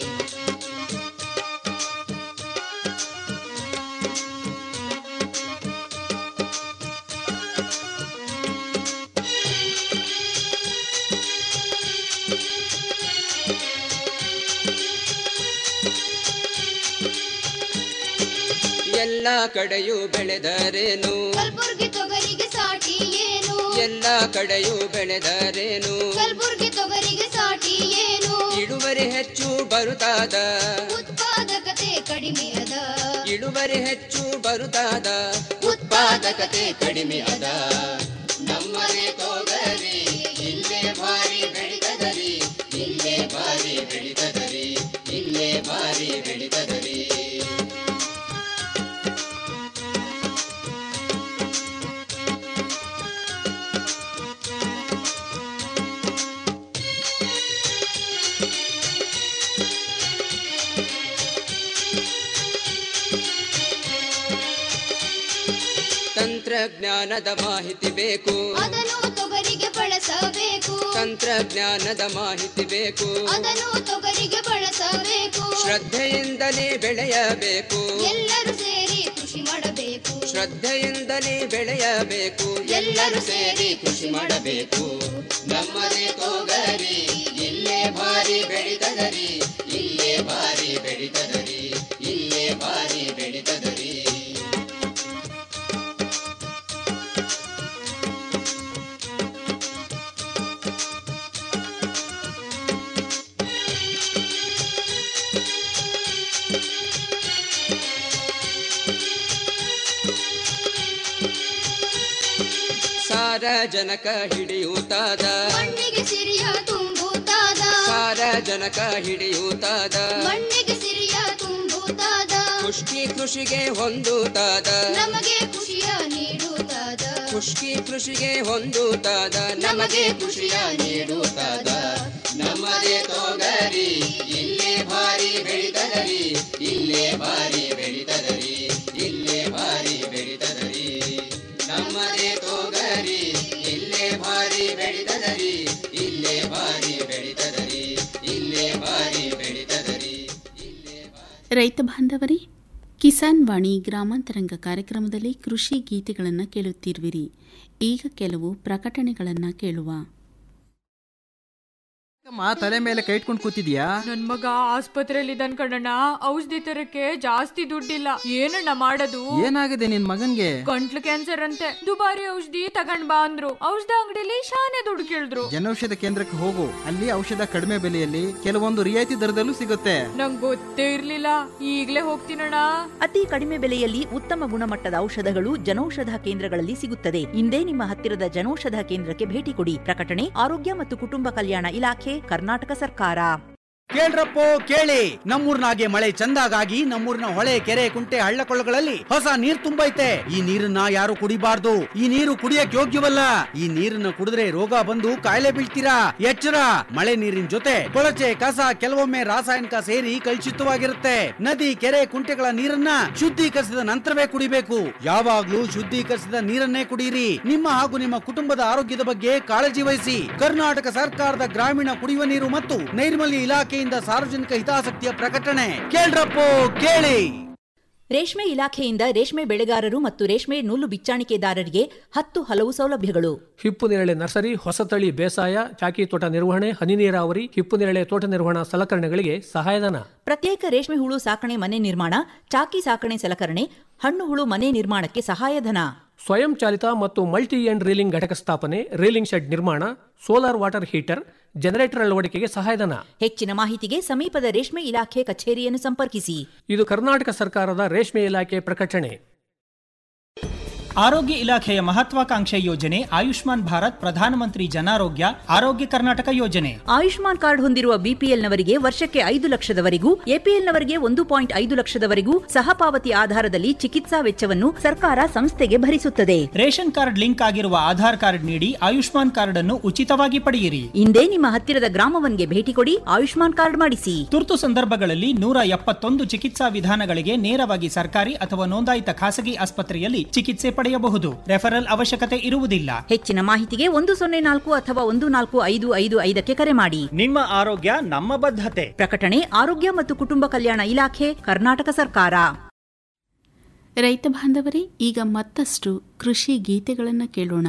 ಎಲ್ಲ ಕಡೆಯೂ ಬೆಳೆದರೇನು ಕಲ್ಬುರ್ಗಿ ತೊಗರಿಗೆ ಸಾಟಿ ಏನು ಎಲ್ಲ ಕಡೆಯೂ ಬೆಳೆದರೇನು ಕಲ್ಬುರ್ಗಿ ತೊಗರಿಗೆ ಸಾಟಿ ಏನು ಇಳುವರಿ ಹೆಚ್ಚು ಬರುತ್ತಾದ ಉತ್ಪಾದಕತೆ ಕಡಿಮೆ ಅದ ಇಳುವರಿ ಹೆಚ್ಚು ಬರುತ್ತಾದ ಉತ್ಪಾದಕತೆ ಕಡಿಮೆ ಅದ ನಮ್ಮನೆ ತೊಗರಿ ಇಲ್ಲೇ ಭಾರಿ ಬೆಳಿತದರಿ ಇಲ್ಲೇ ಭಾರಿ ಬೆಳಿತದರಿ ಇಲ್ಲೇ ಭಾರಿ ಬೆಳಿತದರಿ ತಂತ್ರಜ್ಞಾನದ ಮಾಹಿತಿ ಬೇಕು ಅದನ್ನು ತೊಗರಿಗೆ ಬಳಸಬೇಕು ತಂತ್ರಜ್ಞಾನದ ಮಾಹಿತಿ ಬೇಕು ಅದನ್ನು ತೊಗರಿಗೆ ಬಳಸಬೇಕು ಶ್ರದ್ಧೆಯಿಂದಲೇ ಬೆಳೆಯಬೇಕು ಎಲ್ಲರೂ ಸೇರಿ ಕೃಷಿ ಮಾಡಬೇಕು ಶ್ರದ್ಧೆಯಿಂದಲೇ ಬೆಳೆಯಬೇಕು ಎಲ್ಲರೂ ಸೇರಿ ಕೃಷಿ ಮಾಡಬೇಕು ನಮ್ಮದೇ ತೊಗರಿ ಇಲ್ಲೇ ಭಾರಿ ಬೆಳಿತದರಿ ಇಲ್ಲೇ ಭಾರಿ ಬೆಳಿತದರಿ ಇಲ್ಲೇ ಭಾರಿ ಬೆಳಿತದರಿ ಸಾರಜನಕ ಹಿಡಿಯುತ್ತಾದ ಮಣ್ಣಿಗೆ ಸಿರಿಯ ತುಂಬುತ್ತಾದ ಸಾರಜನಕ ಹಿಡಿಯುತ್ತಾದ ಮಣ್ಣಿಗೆ ಸಿರಿಯ ತುಂಬುತ್ತಾದ ಖುಷ್ಕಿ ಕೃಷಿಗೆ ಹೊಂದುತ್ತಾದ ನಮಗೆ ಖುಷಿಯ ನೀಡುತ್ತಾದ ಖುಷ್ಕಿ ಕೃಷಿಗೆ ಹೊಂದುತ್ತಾದ ನಮಗೆ ಖುಷಿಯ ನೀಡುತ್ತಾದ ನಮ್ಮದೇ ತೊಗರಿ ಇಲ್ಲೇ ಭಾರಿ ಬೆಳಿತದರಿ ಇಲ್ಲೇ ಭಾರಿ ಬೆಳಿತದರಿ ಇಲ್ಲೇ ಭಾರಿ ಬೆಳಿತದರಿ ನಮ್ಮದೇ ತೊಗರಿ ಇಲ್ಲೇ ಭಾರಿ ಬೆಳಿತದರಿ ಇಲ್ಲೇ ಭಾರಿ ಬೆಳಿತದರಿ ಇಲ್ಲೇ ಭಾರಿ ಬೆಳಿತದರಿ ರೈತ ಬಾಂಧವರೇ ಕಿಸಾನ್ ವಾಣಿ ಗ್ರಾಮಾಂತರಂಗ ಕಾರ್ಯಕ್ರಮದಲ್ಲಿ ಕೃಷಿ ಗೀತೆಗಳನ್ನು ಕೇಳುತ್ತಿರುವಿರಿ ಈಗ ಕೆಲವು ಪ್ರಕಟಣೆಗಳನ್ನು ಕೇಳುವ ಅಮ್ಮ ತಲೆ ಮೇಲೆ ಕೈ ಇಟ್ಕೊಂಡು ಕೂತಿದ್ಯಾ ನನ್ ಮಗ ಆಸ್ಪತ್ರೆಯಲ್ಲಿ ಇದ್ದಾನ್ ಕಣಣ್ಣ ಔಷಧಿ ತರಕ್ಕೆ ಜಾಸ್ತಿ ದುಡ್ಡಿಲ್ಲ ಏನಣ್ಣ ಮಾಡೋದು ಏನಾಗಿದೆ ನಿನ್ ಮಗನ್ಗೆ ಗಂಟ್ಲು ಕ್ಯಾನ್ಸರ್ ಅಂತೆ ದುಬಾರಿ ಔಷಧಿ ತಗೊಂಡ್ ಬಾ ಅಂದ್ರು ಔಷಧ ಅಂಗಡಿಲಿ ಶಾನೆ ದುಡ್ಡು ಕೇಳಿದ್ರು ಜನೌಷಧ ಕೇಂದ್ರಕ್ಕೆ ಹೋಗು ಅಲ್ಲಿ ಔಷಧ ಕಡಿಮೆ ಬೆಲೆಯಲ್ಲಿ ಕೆಲವೊಂದು ರಿಯಾಯಿತಿ ದರದಲ್ಲೂ ಸಿಗುತ್ತೆ ನಂಗ್ ಗೊತ್ತೇ ಇರ್ಲಿಲ್ಲ ಈಗ್ಲೇ ಹೋಗ್ತೀನಣ್ಣ ಅತಿ ಕಡಿಮೆ ಬೆಲೆಯಲ್ಲಿ ಉತ್ತಮ ಗುಣಮಟ್ಟದ ಔಷಧಗಳು ಜನೌಷಧ ಕೇಂದ್ರಗಳಲ್ಲಿ ಸಿಗುತ್ತದೆ ಇಂದೇ ನಿಮ್ಮ ಹತ್ತಿರದ ಜನೌಷಧ ಕೇಂದ್ರಕ್ಕೆ ಭೇಟಿ ಕೊಡಿ ಪ್ರಕಟಣೆ ಆರೋಗ್ಯ ಮತ್ತು ಕುಟುಂಬ ಕಲ್ಯಾಣ ಇಲಾಖೆ ಕರ್ನಾಟಕ ಸರ್ಕಾರ ಕೇಳ್ರಪ್ಪೋ ಕೇಳಿ ನಮ್ಮೂರ್ನಾಗೆ ಮಳೆ ಚಂದಾಗಾಗಿ ನಮ್ಮೂರಿನ ಹೊಳೆ ಕೆರೆ ಕುಂಟೆ ಹಳ್ಳಕೊಳ್ಳಗಳಲ್ಲಿ ಹೊಸ ನೀರ್ ತುಂಬೈತೆ ಈ ನೀರನ್ನ ಯಾರು ಕುಡಿಬಾರ್ದು ಈ ನೀರು ಕುಡಿಯಕ್ ಯೋಗ್ಯವಲ್ಲ ಈ ನೀರನ್ನ ಕುಡಿದ್ರೆ ರೋಗ ಬಂದು ಕಾಯಿಲೆ ಬೀಳ್ತೀರಾ ಎಚ್ಚರ ಮಳೆ ನೀರಿನ ಜೊತೆ ಕೊಳಚೆ ಕಸ ಕೆಲವೊಮ್ಮೆ ರಾಸಾಯನಿಕ ಸೇರಿ ಕಲುಷಿತವಾಗಿರುತ್ತೆ ನದಿ ಕೆರೆ ಕುಂಟೆಗಳ ನೀರನ್ನ ಶುದ್ಧೀಕರಿಸಿದ ನಂತರವೇ ಕುಡಿಬೇಕು ಯಾವಾಗ್ಲೂ ಶುದ್ಧೀಕರಿಸಿದ ನೀರನ್ನೇ ಕುಡಿಯಿರಿ ನಿಮ್ಮ ಹಾಗೂ ನಿಮ್ಮ ಕುಟುಂಬದ ಆರೋಗ್ಯದ ಬಗ್ಗೆ ಕಾಳಜಿ ವಹಿಸಿ ಕರ್ನಾಟಕ ಸರ್ಕಾರದ ಗ್ರಾಮೀಣ ಕುಡಿಯುವ ನೀರು ಮತ್ತು ನೈರ್ಮಲ್ಯ ಇಲಾಖೆಯಿಂದ ಸಾರ್ವಜನಿಕ ಹಿತಾಸಕ್ತಿಯ ಪ್ರಕಟಣೆ ಕೇಳ್ರಪ್ಪೋ ಕೇಳಿ ರೇಷ್ಮೆ ಇಲಾಖೆಯಿಂದ ರೇಷ್ಮೆ ಬೆಳೆಗಾರರು ಮತ್ತು ರೇಷ್ಮೆ ನೂಲು ಬಿಚ್ಚಾಣಿಕೆದಾರರಿಗೆ ಹತ್ತು ಹಲವು ಸೌಲಭ್ಯಗಳು ಹಿಪ್ಪು ನೇರಳೆ ನರ್ಸರಿ ಹೊಸತಳಿ ಬೇಸಾಯ ಚಾಕಿ ತೋಟ ನಿರ್ವಹಣೆ ಹನಿ ನೀರಾವರಿ ಹಿಪ್ಪು ನೇರಳೆ ತೋಟ ನಿರ್ವಹಣಾ ಸಲಕರಣೆಗಳಿಗೆ ಸಹಾಯಧನ ಪ್ರತ್ಯೇಕ ರೇಷ್ಮೆ ಹುಳು ಸಾಕಣೆ ಮನೆ ನಿರ್ಮಾಣ ಚಾಕಿ ಸಾಕಣೆ ಸಲಕರಣೆ ಹಣ್ಣು ಹುಳು ಮನೆ ನಿರ್ಮಾಣಕ್ಕೆ ಸಹಾಯಧನ ಸ್ವಯಂ ಚಾಲಿತ ಮತ್ತು ಮಲ್ಟಿ ಎಂಡ್ ರೀಲಿಂಗ್ ಘಟಕ ಸ್ಥಾಪನೆ ರೀಲಿಂಗ್ ಶೆಡ್ ನಿರ್ಮಾಣ ಸೋಲಾರ್ ವಾಟರ್ ಹೀಟರ್ ಜನರೇಟರ್ ಅಳವಡಿಕೆಗೆ ಸಹಾಯಧನ ಹೆಚ್ಚಿನ ಮಾಹಿತಿಗೆ ಸಮೀಪದ ರೇಷ್ಮೆ ಇಲಾಖೆ ಕಚೇರಿಯನ್ನು ಸಂಪರ್ಕಿಸಿ ಇದು ಕರ್ನಾಟಕ ಸರ್ಕಾರದ ರೇಷ್ಮೆ ಇಲಾಖೆ ಪ್ರಕಟಣೆ ಆರೋಗ್ಯ ಇಲಾಖೆಯ ಮಹತ್ವಾಕಾಂಕ್ಷೆ ಯೋಜನೆ ಆಯುಷ್ಮಾನ್ ಭಾರತ್ ಪ್ರಧಾನಮಂತ್ರಿ ಜನಾರೋಗ್ಯ ಆರೋಗ್ಯ ಕರ್ನಾಟಕ ಯೋಜನೆ ಆಯುಷ್ಮಾನ್ ಕಾರ್ಡ್ ಹೊಂದಿರುವ ಬಿಪಿಎಲ್ನವರಿಗೆ ವರ್ಷಕ್ಕೆ ಐದು ಲಕ್ಷದವರೆಗೂ ಎಪಿಎಲ್ನವರಿಗೆ ಒಂದು ಪಾಯಿಂಟ್ ಐದು ಲಕ್ಷದವರೆಗೂ ಸಹಪಾವತಿ ಆಧಾರದಲ್ಲಿ ಚಿಕಿತ್ಸಾ ವೆಚ್ಚವನ್ನು ಸರ್ಕಾರ ಸಂಸ್ಥೆಗೆ ಭರಿಸುತ್ತದೆ ರೇಷನ್ ಕಾರ್ಡ್ ಲಿಂಕ್ ಆಗಿರುವ ಆಧಾರ್ ಕಾರ್ಡ್ ನೀಡಿ ಆಯುಷ್ಮಾನ್ ಕಾರ್ಡ್ ಅನ್ನು ಉಚಿತವಾಗಿ ಪಡೆಯಿರಿ ಇಂದೇ ನಿಮ್ಮ ಹತ್ತಿರದ ಗ್ರಾಮವನ್ಗೆ ಭೇಟಿ ಕೊಡಿ ಆಯುಷ್ಮಾನ್ ಕಾರ್ಡ್ ಮಾಡಿಸಿ ತುರ್ತು ಸಂದರ್ಭಗಳಲ್ಲಿ ನೂರ ಎಪ್ಪತ್ತೊಂದು ಚಿಕಿತ್ಸಾ ವಿಧಾನಗಳಿಗೆ ನೇರವಾಗಿ ಸರ್ಕಾರಿ ಅಥವಾ ನೋಂದಾಯಿತ ಖಾಸಗಿ ಆಸ್ಪತ್ರೆಯಲ್ಲಿ ಚಿಕಿತ್ಸೆ ಪಡೆಯಬಹುದು ರೆಫರಲ್ ಅವಶ್ಯಕತೆ ಇರುವುದಿಲ್ಲ ಹೆಚ್ಚಿನ ಮಾಹಿತಿಗೆ ಒಂದು ಸೊನ್ನೆ ನಾಲ್ಕು ಅಥವಾ ಒಂದು ನಾಲ್ಕು ಐದು ಐದು ಐದಕ್ಕೆ ಕರೆ ಮಾಡಿ ನಿಮ್ಮ ಆರೋಗ್ಯ ನಮ್ಮ ಬದ್ಧತೆ ಪ್ರಕಟಣೆ ಆರೋಗ್ಯ ಮತ್ತು ಕುಟುಂಬ ಕಲ್ಯಾಣ ಇಲಾಖೆ ಕರ್ನಾಟಕ ಸರ್ಕಾರ ರೈತ ಬಾಂಧವರೇ ಈಗ ಮತ್ತಷ್ಟು ಕೃಷಿ ಗೀತೆಗಳನ್ನು ಕೇಳೋಣ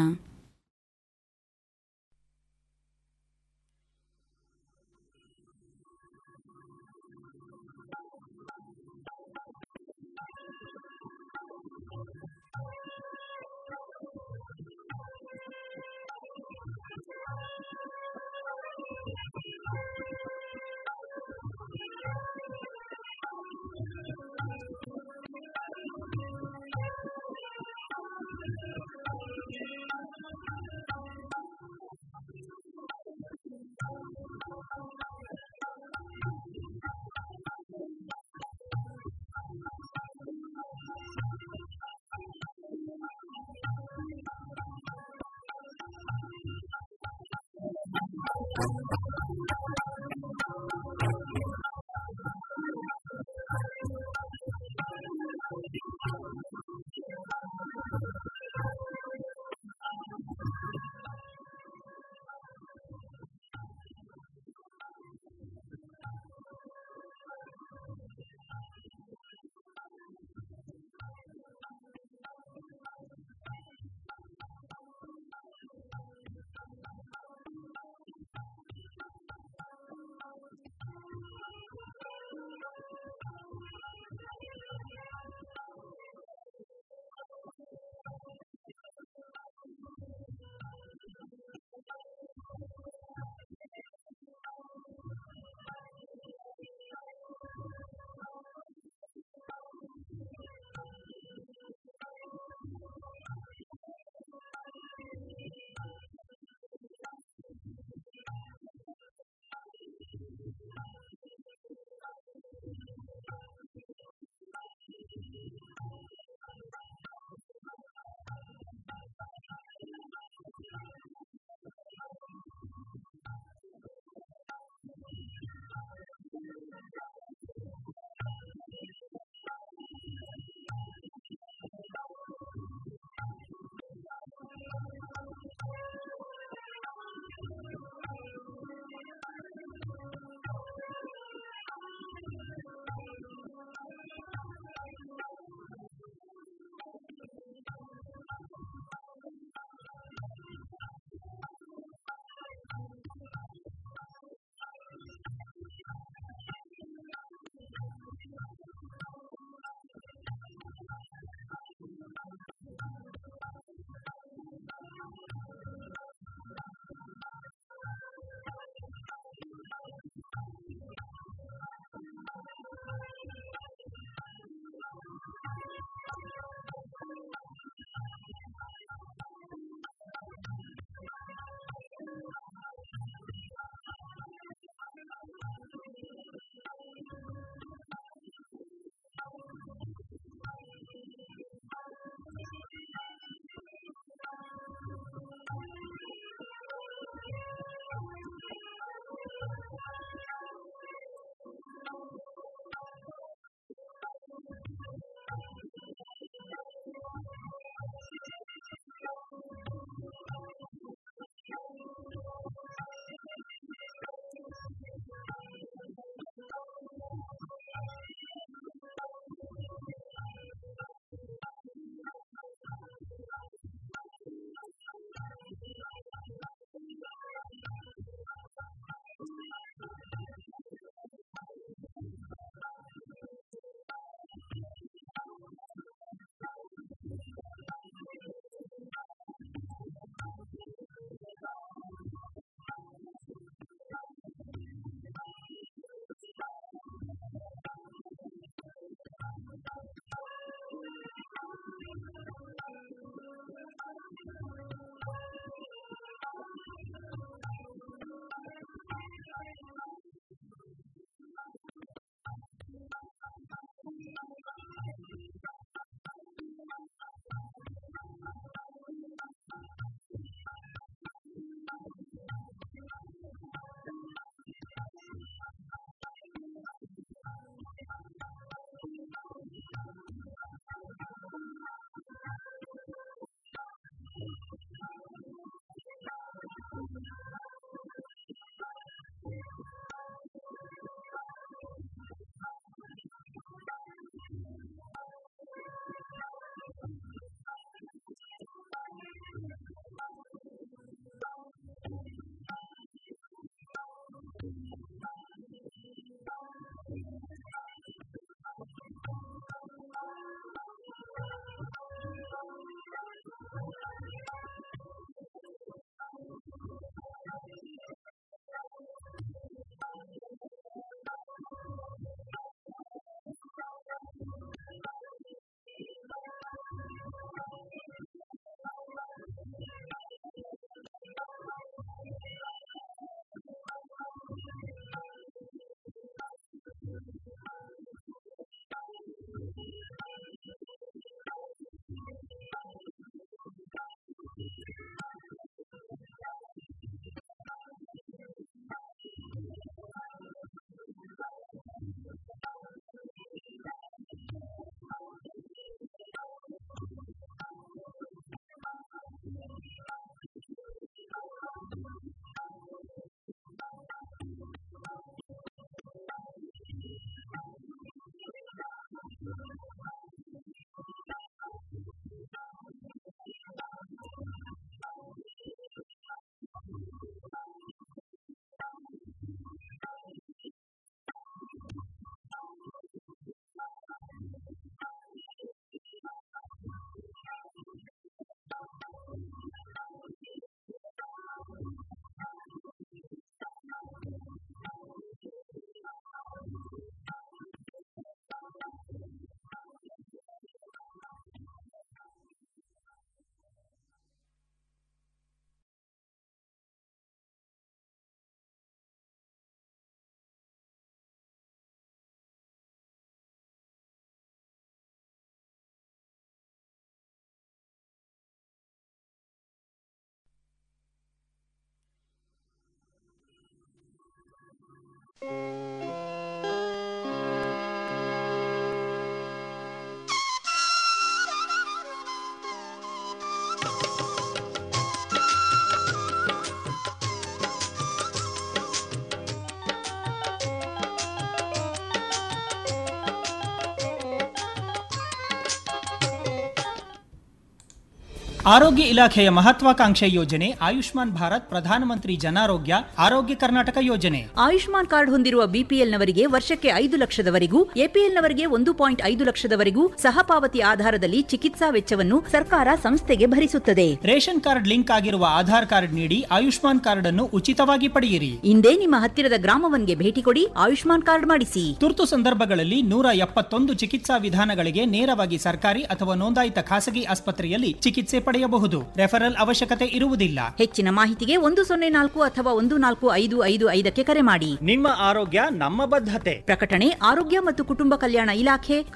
ಆರೋಗ್ಯ ಇಲಾಖೆಯ ಮಹತ್ವಾಕಾಂಕ್ಷೆ ಯೋಜನೆ ಆಯುಷ್ಮಾನ್ ಭಾರತ್ ಪ್ರಧಾನಮಂತ್ರಿ ಜನಾರೋಗ್ಯ ಆರೋಗ್ಯ ಕರ್ನಾಟಕ ಯೋಜನೆ ಆಯುಷ್ಮಾನ್ ಕಾರ್ಡ್ ಹೊಂದಿರುವ ಬಿಪಿಎಲ್ನವರಿಗೆ ವರ್ಷಕ್ಕೆ ಐದು ಲಕ್ಷದವರೆಗೂ ಎಪಿಎಲ್ನವರಿಗೆ ಒಂದು ಪಾಯಿಂಟ್ ಐದು ಲಕ್ಷದವರೆಗೂ ಸಹಪಾವತಿ ಆಧಾರದಲ್ಲಿ ಚಿಕಿತ್ಸಾ ವೆಚ್ಚವನ್ನು ಸರ್ಕಾರ ಸಂಸ್ಥೆಗೆ ಭರಿಸುತ್ತದೆ ರೇಷನ್ ಕಾರ್ಡ್ ಲಿಂಕ್ ಆಗಿರುವ ಆಧಾರ್ ಕಾರ್ಡ್ ನೀಡಿ ಆಯುಷ್ಮಾನ್ ಕಾರ್ಡ್ ಅನ್ನು ಉಚಿತವಾಗಿ ಪಡೆಯಿರಿ ಇಂದೇ ನಿಮ್ಮ ಹತ್ತಿರದ ಗ್ರಾಮವನ್ಗೆ ಭೇಟಿ ಕೊಡಿ ಆಯುಷ್ಮಾನ್ ಕಾರ್ಡ್ ಮಾಡಿಸಿ ತುರ್ತು ಸಂದರ್ಭಗಳಲ್ಲಿ ನೂರ ಎಪ್ಪತ್ತೊಂದು ಚಿಕಿತ್ಸಾ ವಿಧಾನಗಳಿಗೆ ನೇರವಾಗಿ ಸರ್ಕಾರಿ ಅಥವಾ ನೋಂದಾಯಿತ ಖಾಸಗಿ ಆಸ್ಪತ್ರೆಯಲ್ಲಿ ಚಿಕಿತ್ಸೆ ಪಡೆಯಬಹುದು ರೆಫರಲ್ ಅವಶ್ಯಕತೆ ಇರುವುದಿಲ್ಲ ಹೆಚ್ಚಿನ ಮಾಹಿತಿಗೆ ಒಂದು ಸೊನ್ನೆ ನಾಲ್ಕು ಅಥವಾ ಒಂದು ನಾಲ್ಕು ಐದು ಐದು ಐದಕ್ಕೆ ಕರೆ ಮಾಡಿ ನಿಮ್ಮ ಆರೋಗ್ಯ ನಮ್ಮ ಬದ್ಧತೆ ಪ್ರಕಟಣೆ ಆರೋಗ್ಯ ಮತ್ತು ಕುಟುಂಬ ಕಲ್ಯಾಣ ಇಲಾಖೆ